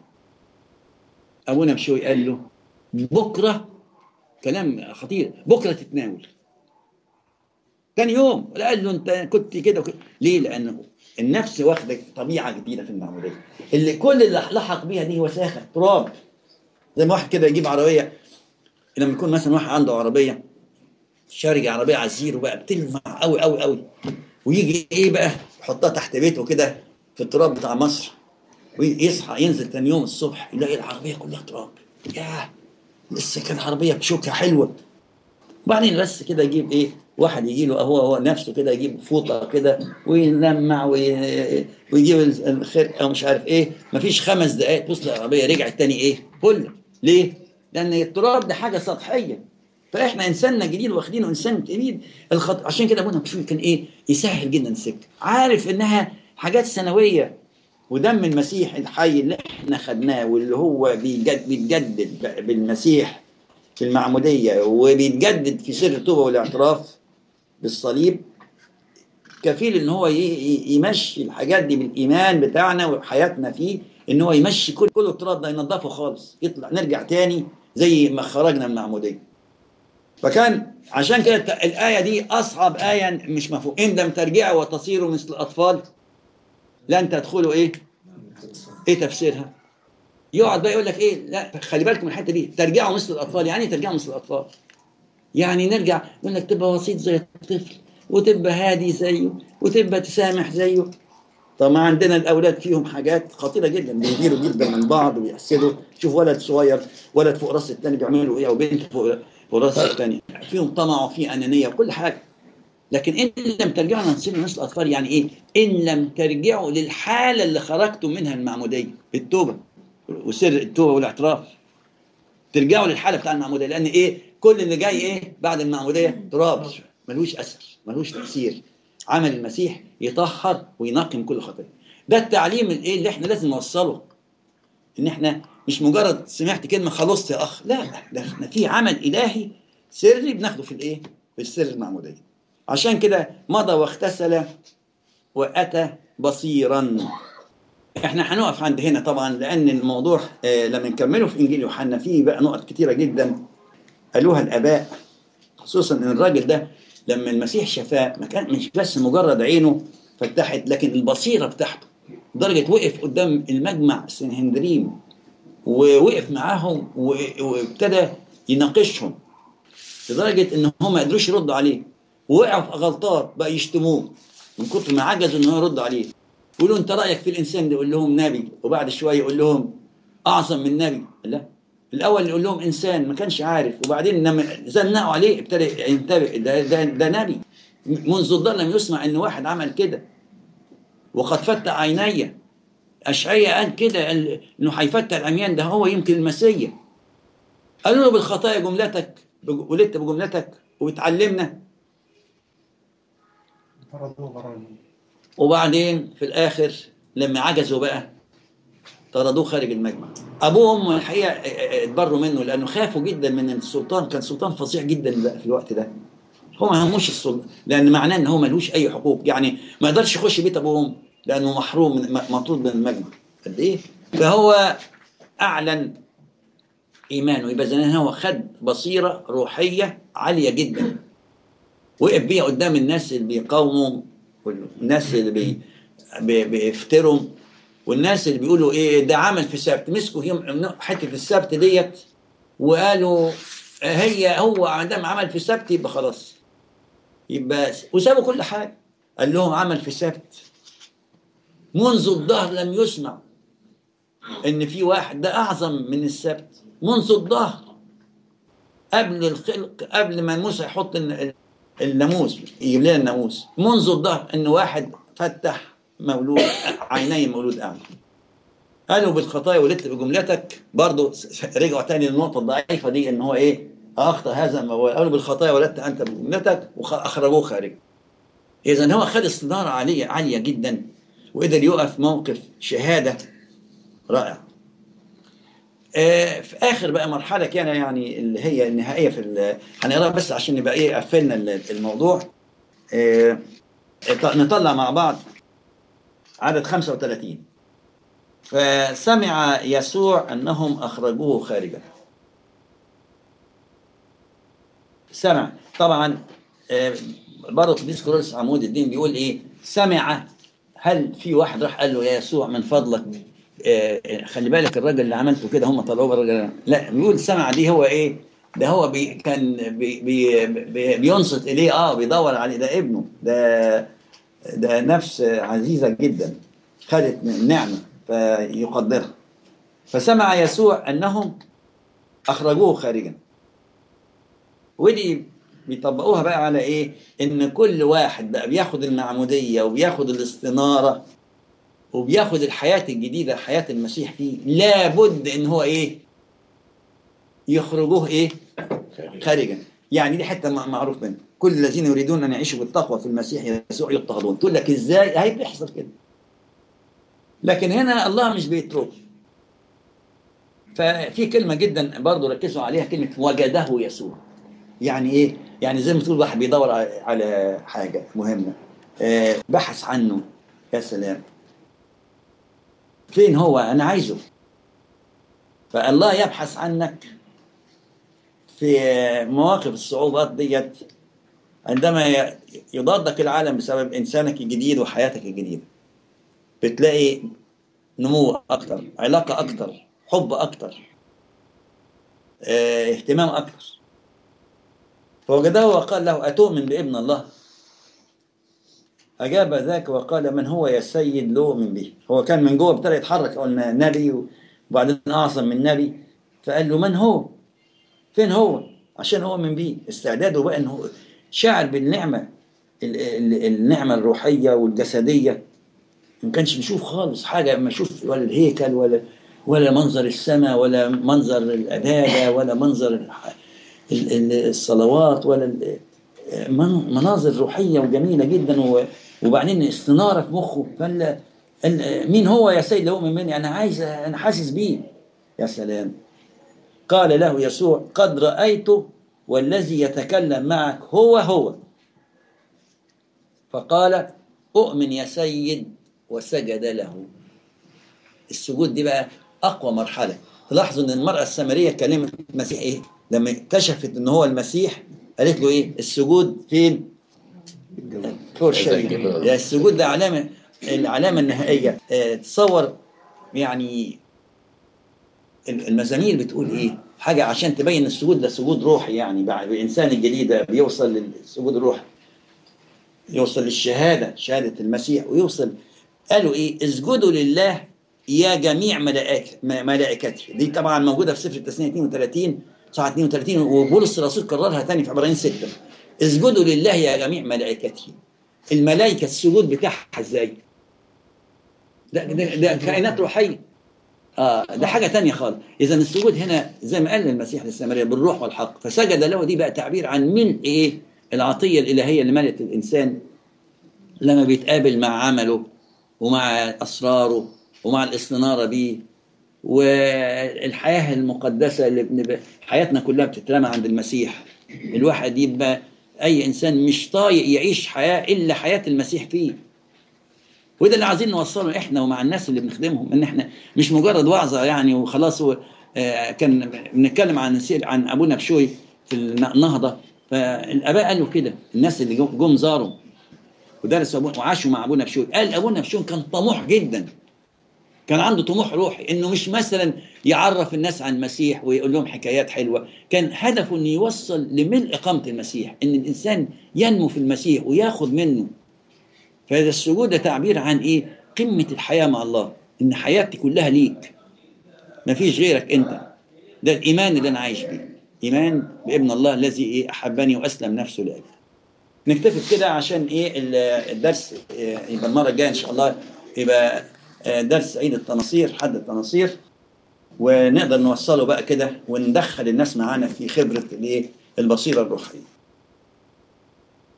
ابونا بشوي قال له بكره كلام خطير بكره تتناول تاني يوم قال له انت كنت كده وكده ليه؟ لانه النفس واخده طبيعه جديده في المعموديه اللي كل اللي لحق بيها دي وساخه تراب زي ما واحد كده يجيب عربيه لما يكون مثلا واحد عنده عربيه شاري عربيه على الزيرو بقى بتلمع قوي قوي قوي ويجي ايه بقى يحطها تحت بيته كده في التراب بتاع مصر ويصحى ينزل تاني يوم الصبح يلاقي العربيه كلها تراب ياه لسه كان عربيه بشوكه حلوه وبعدين بس كده يجيب ايه واحد يجي له هو هو نفسه كده يجيب فوطه كده ويلمع وي- ويجيب الخرقه ومش عارف ايه مفيش خمس دقائق توصل العربيه رجعت تاني ايه فل ليه؟ لان التراب ده حاجه سطحيه فاحنا انساننا جديد واخدينه انسان جديد الخط... عشان كده ابونا بشوي كان ايه يسهل جدا السكه عارف انها حاجات سنويه ودم المسيح الحي اللي احنا خدناه واللي هو بيجد بيتجدد ب- بالمسيح في المعموديه وبيتجدد في سر التوبه والاعتراف بالصليب كفيل ان هو ي- ي- يمشي الحاجات دي بالايمان بتاعنا وحياتنا فيه ان هو يمشي كل كل التراب ده ينضفه خالص يطلع نرجع تاني زي ما خرجنا من المعموديه فكان عشان كده الت- الايه دي اصعب ايه مش مفهوم ان لم ترجعوا وتصيروا مثل الاطفال لن تدخلوا ايه ايه تفسيرها يقعد بقى يقول لك ايه لا خلي بالكم من الحته دي ترجعوا مثل الاطفال يعني إيه ترجعوا مثل الاطفال يعني نرجع يقول لك تبقى وسيط زي الطفل وتبقى هادي زيه وتبقى تسامح زيه طب ما عندنا الاولاد فيهم حاجات خطيره جدا بيغيروا جدا من بعض ويحسدوا شوف ولد صغير ولد فوق راس الثاني بيعملوا ايه وبنت فوق فوق راس الثاني فيهم طمع وفي انانيه وكل حاجه لكن ان لم ترجعوا لنصير مثل الاطفال يعني ايه؟ ان لم ترجعوا للحاله اللي خرجتم منها المعموديه التوبه وسر التوبه والاعتراف ترجعوا للحاله بتاع المعموديه لان ايه؟ كل اللي جاي ايه؟ بعد المعموديه تراب ملوش اثر ملوش تاثير عمل المسيح يطهر وينقي من كل خطيه ده التعليم الايه اللي احنا لازم نوصله ان احنا مش مجرد سمعت كلمه خلصت يا اخ لا ده احنا في عمل الهي سري بناخده في الايه؟ في السر المعموديه عشان كده مضى واغتسل واتى بصيرا احنا هنقف عند هنا طبعا لان الموضوع آه لما نكمله في انجيل يوحنا فيه بقى نقط كتيره جدا قالوها الاباء خصوصا ان الراجل ده لما المسيح شفاه ما كان مش بس مجرد عينه فتحت لكن البصيره بتاعته لدرجه وقف قدام المجمع سنهندريم ووقف معاهم و- وابتدى يناقشهم لدرجه ان هم ما قدروش يردوا عليه ووقعوا في غلطات بقى يشتموه من كتر ما عجزوا ان هو يرد عليه يقولوا انت رايك في الانسان ده يقول لهم نبي وبعد شويه يقول لهم اعظم من نبي لا الاول يقول لهم انسان ما كانش عارف وبعدين لما زنقوا عليه ابتدى ينتبه ده ده, ده نبي منذ الظل لم يسمع ان واحد عمل كده وقد فتح عيني اشعياء قال كده قال انه هيفتح العميان ده هو يمكن المسيح قالوا له بالخطايا جملتك بج- ولدت بجملتك وبتعلمنا طردوه برا وبعدين في الاخر لما عجزوا بقى طردوه خارج المجمع ابوه وامه الحقيقه اتبروا منه لانه خافوا جدا من السلطان كان سلطان فظيع جدا بقى في الوقت ده هو ما هموش السلطان لان معناه ان هو ملوش اي حقوق يعني ما يقدرش يخش بيت ابوه وامه لانه محروم من مطرود من المجمع قد ايه فهو اعلن ايمانه يبقى زي هو خد بصيره روحيه عاليه جدا وقف بيها قدام الناس اللي بيقاوموا والناس اللي بي بي- بيفتروا والناس اللي بيقولوا ايه ده عمل في السبت مسكوا يوم حته السبت ديت وقالوا هي هو عندما عمل في السبت يبقى خلاص يبقى وسابوا كل حاجه قال لهم عمل في السبت منذ الظهر لم يسمع ان في واحد ده اعظم من السبت منذ الظهر قبل الخلق قبل ما موسى يحط الن- الناموس يجيب لنا الناموس منذ الظهر ان واحد فتح مولود عيني مولود اعمى قالوا بالخطايا ولدت بجملتك برضه رجعوا تاني للنقطه الضعيفه دي ان هو ايه أخطأ هذا أو بالخطايا ولدت أنت بابنتك وأخرجوه خارج إذا هو خد استدارة عالية عالية جدا وقدر يقف موقف شهادة رائع آه، في آخر بقى مرحلة كان يعني اللي هي النهائية في ال- هنقراها بس عشان نبقى إيه قفلنا ال- الموضوع آه، نطلع مع بعض عدد 35 فسمع يسوع أنهم أخرجوه خارجا سمع طبعا آه، برضه قديس كورولوس عمود الدين بيقول ايه سمع هل في واحد راح قال له يا يسوع من فضلك آه، خلي بالك الراجل اللي عملته كده هم طلعوه بره الراجل لا بيقول سمع دي هو ايه ده هو بي كان بي بي بي بينصت اليه اه بيدور عليه ده ابنه ده ده نفس عزيزه جدا خدت من نعمه فيقدرها فسمع يسوع انهم اخرجوه خارجا ودي بيطبقوها بقى على ايه ان كل واحد بقى بياخد المعموديه وبياخد الاستناره وبياخد الحياه الجديده حياه المسيح فيه لابد ان هو ايه يخرجوه ايه خارجا يعني دي حته م- معروف منها كل الذين يريدون ان يعيشوا بالتقوى في المسيح يسوع يضطهدون تقول لك ازاي هي بيحصل كده لكن هنا الله مش بيترك ففي كلمه جدا برضو ركزوا عليها كلمه وجده يسوع يعني ايه يعني زي ما تقول واحد بيدور على- على حاجه مهمه آه، بحث عنه يا سلام فين هو انا عايزه فالله يبحث عنك في مواقف الصعوبات ديت عندما ي- يضادك العالم بسبب انسانك الجديد وحياتك الجديده بتلاقي نمو اكتر علاقه اكتر حب اكتر اه اهتمام اكتر فوجده وقال له أتؤمن بابن الله أجاب ذاك وقال من هو يا سيد لا أؤمن به هو كان من جوه ابتدى يتحرك قلنا نبي وبعدين أعظم من نبي فقال له من هو فين هو عشان أؤمن به استعداده بقى أنه شاعر بالنعمة ال- ال- النعمة الروحية والجسدية ما كانش بيشوف خالص حاجة ما يشوف ولا الهيكل ولا ولا منظر السماء ولا منظر العبادة ولا منظر الح- ال- ال- الصلوات ولا ال- من- مناظر روحية وجميلة جدا و- وبعدين استنارة في مخه فال ال- مين هو يا سيد لو من مني أنا عايز أنا حاسس بيه يا سلام قال له يسوع قد رأيته والذي يتكلم معك هو هو فقال أؤمن يا سيد وسجد له السجود دي بقى أقوى مرحلة تلاحظوا أن المرأة السامرية كلمت المسيح إيه لما اكتشفت أن هو المسيح قالت له إيه السجود فين فوق الشريعة يعني السجود ده علامة العلامة النهائية آه، تصور يعني المزامير بتقول ايه حاجة عشان تبين السجود ده سجود روحي يعني بعد الإنسان الجديد بيوصل للسجود الروحي يوصل للشهادة شهادة المسيح ويوصل قالوا ايه اسجدوا لله يا جميع ملائكة ملائكته دي طبعا موجودة في سفر التثنية 32 صح 32 وبولس الرسول كررها تاني في عبرانيين 6 اسجدوا لله يا جميع ملائكته الملائكة السجود بتاعها ازاي؟ ده, ده, ده كائنات روحية آه ده حاجة تانية خالص إذا السجود هنا زي ما قال المسيح للسامرية بالروح والحق فسجد له دي بقى تعبير عن ملء إيه العطية الإلهية اللي ملت الإنسان لما بيتقابل مع عمله ومع أسراره ومع الاستنارة بيه والحياة المقدسة اللي بنبقى حياتنا كلها بتترمى عند المسيح الواحد يبقى أي إنسان مش طايق يعيش حياة إلا حياة المسيح فيه وده اللي عايزين نوصله احنا ومع الناس اللي بنخدمهم ان احنا مش مجرد وعظه يعني وخلاص هو آه، كان بنتكلم عن سير عن ابونا بشوي في النهضه فالاباء قالوا كده الناس اللي جم جم زاروا ودرسوا أبونا وعاشوا مع ابونا بشوي قال ابونا بشوي كان طموح جدا كان عنده طموح روحي انه مش مثلا يعرف الناس عن المسيح ويقول لهم حكايات حلوه كان هدفه انه يوصل لملء قامه المسيح ان الانسان ينمو في المسيح وياخد منه فهذا السجود ده تعبير عن ايه قمه الحياه مع الله ان حياتي كلها ليك ما فيش غيرك انت ده الايمان اللي انا عايش بيه ايمان بابن الله الذي ايه احبني واسلم نفسه لاجلي نكتفي كده عشان ايه ال- الدرس إيه، يبقى المره الجايه ان شاء الله يبقى آه، درس عيد التناصير حد التناصير ونقدر نوصله بقى كده وندخل الناس معانا في خبره الايه البصيره الروحيه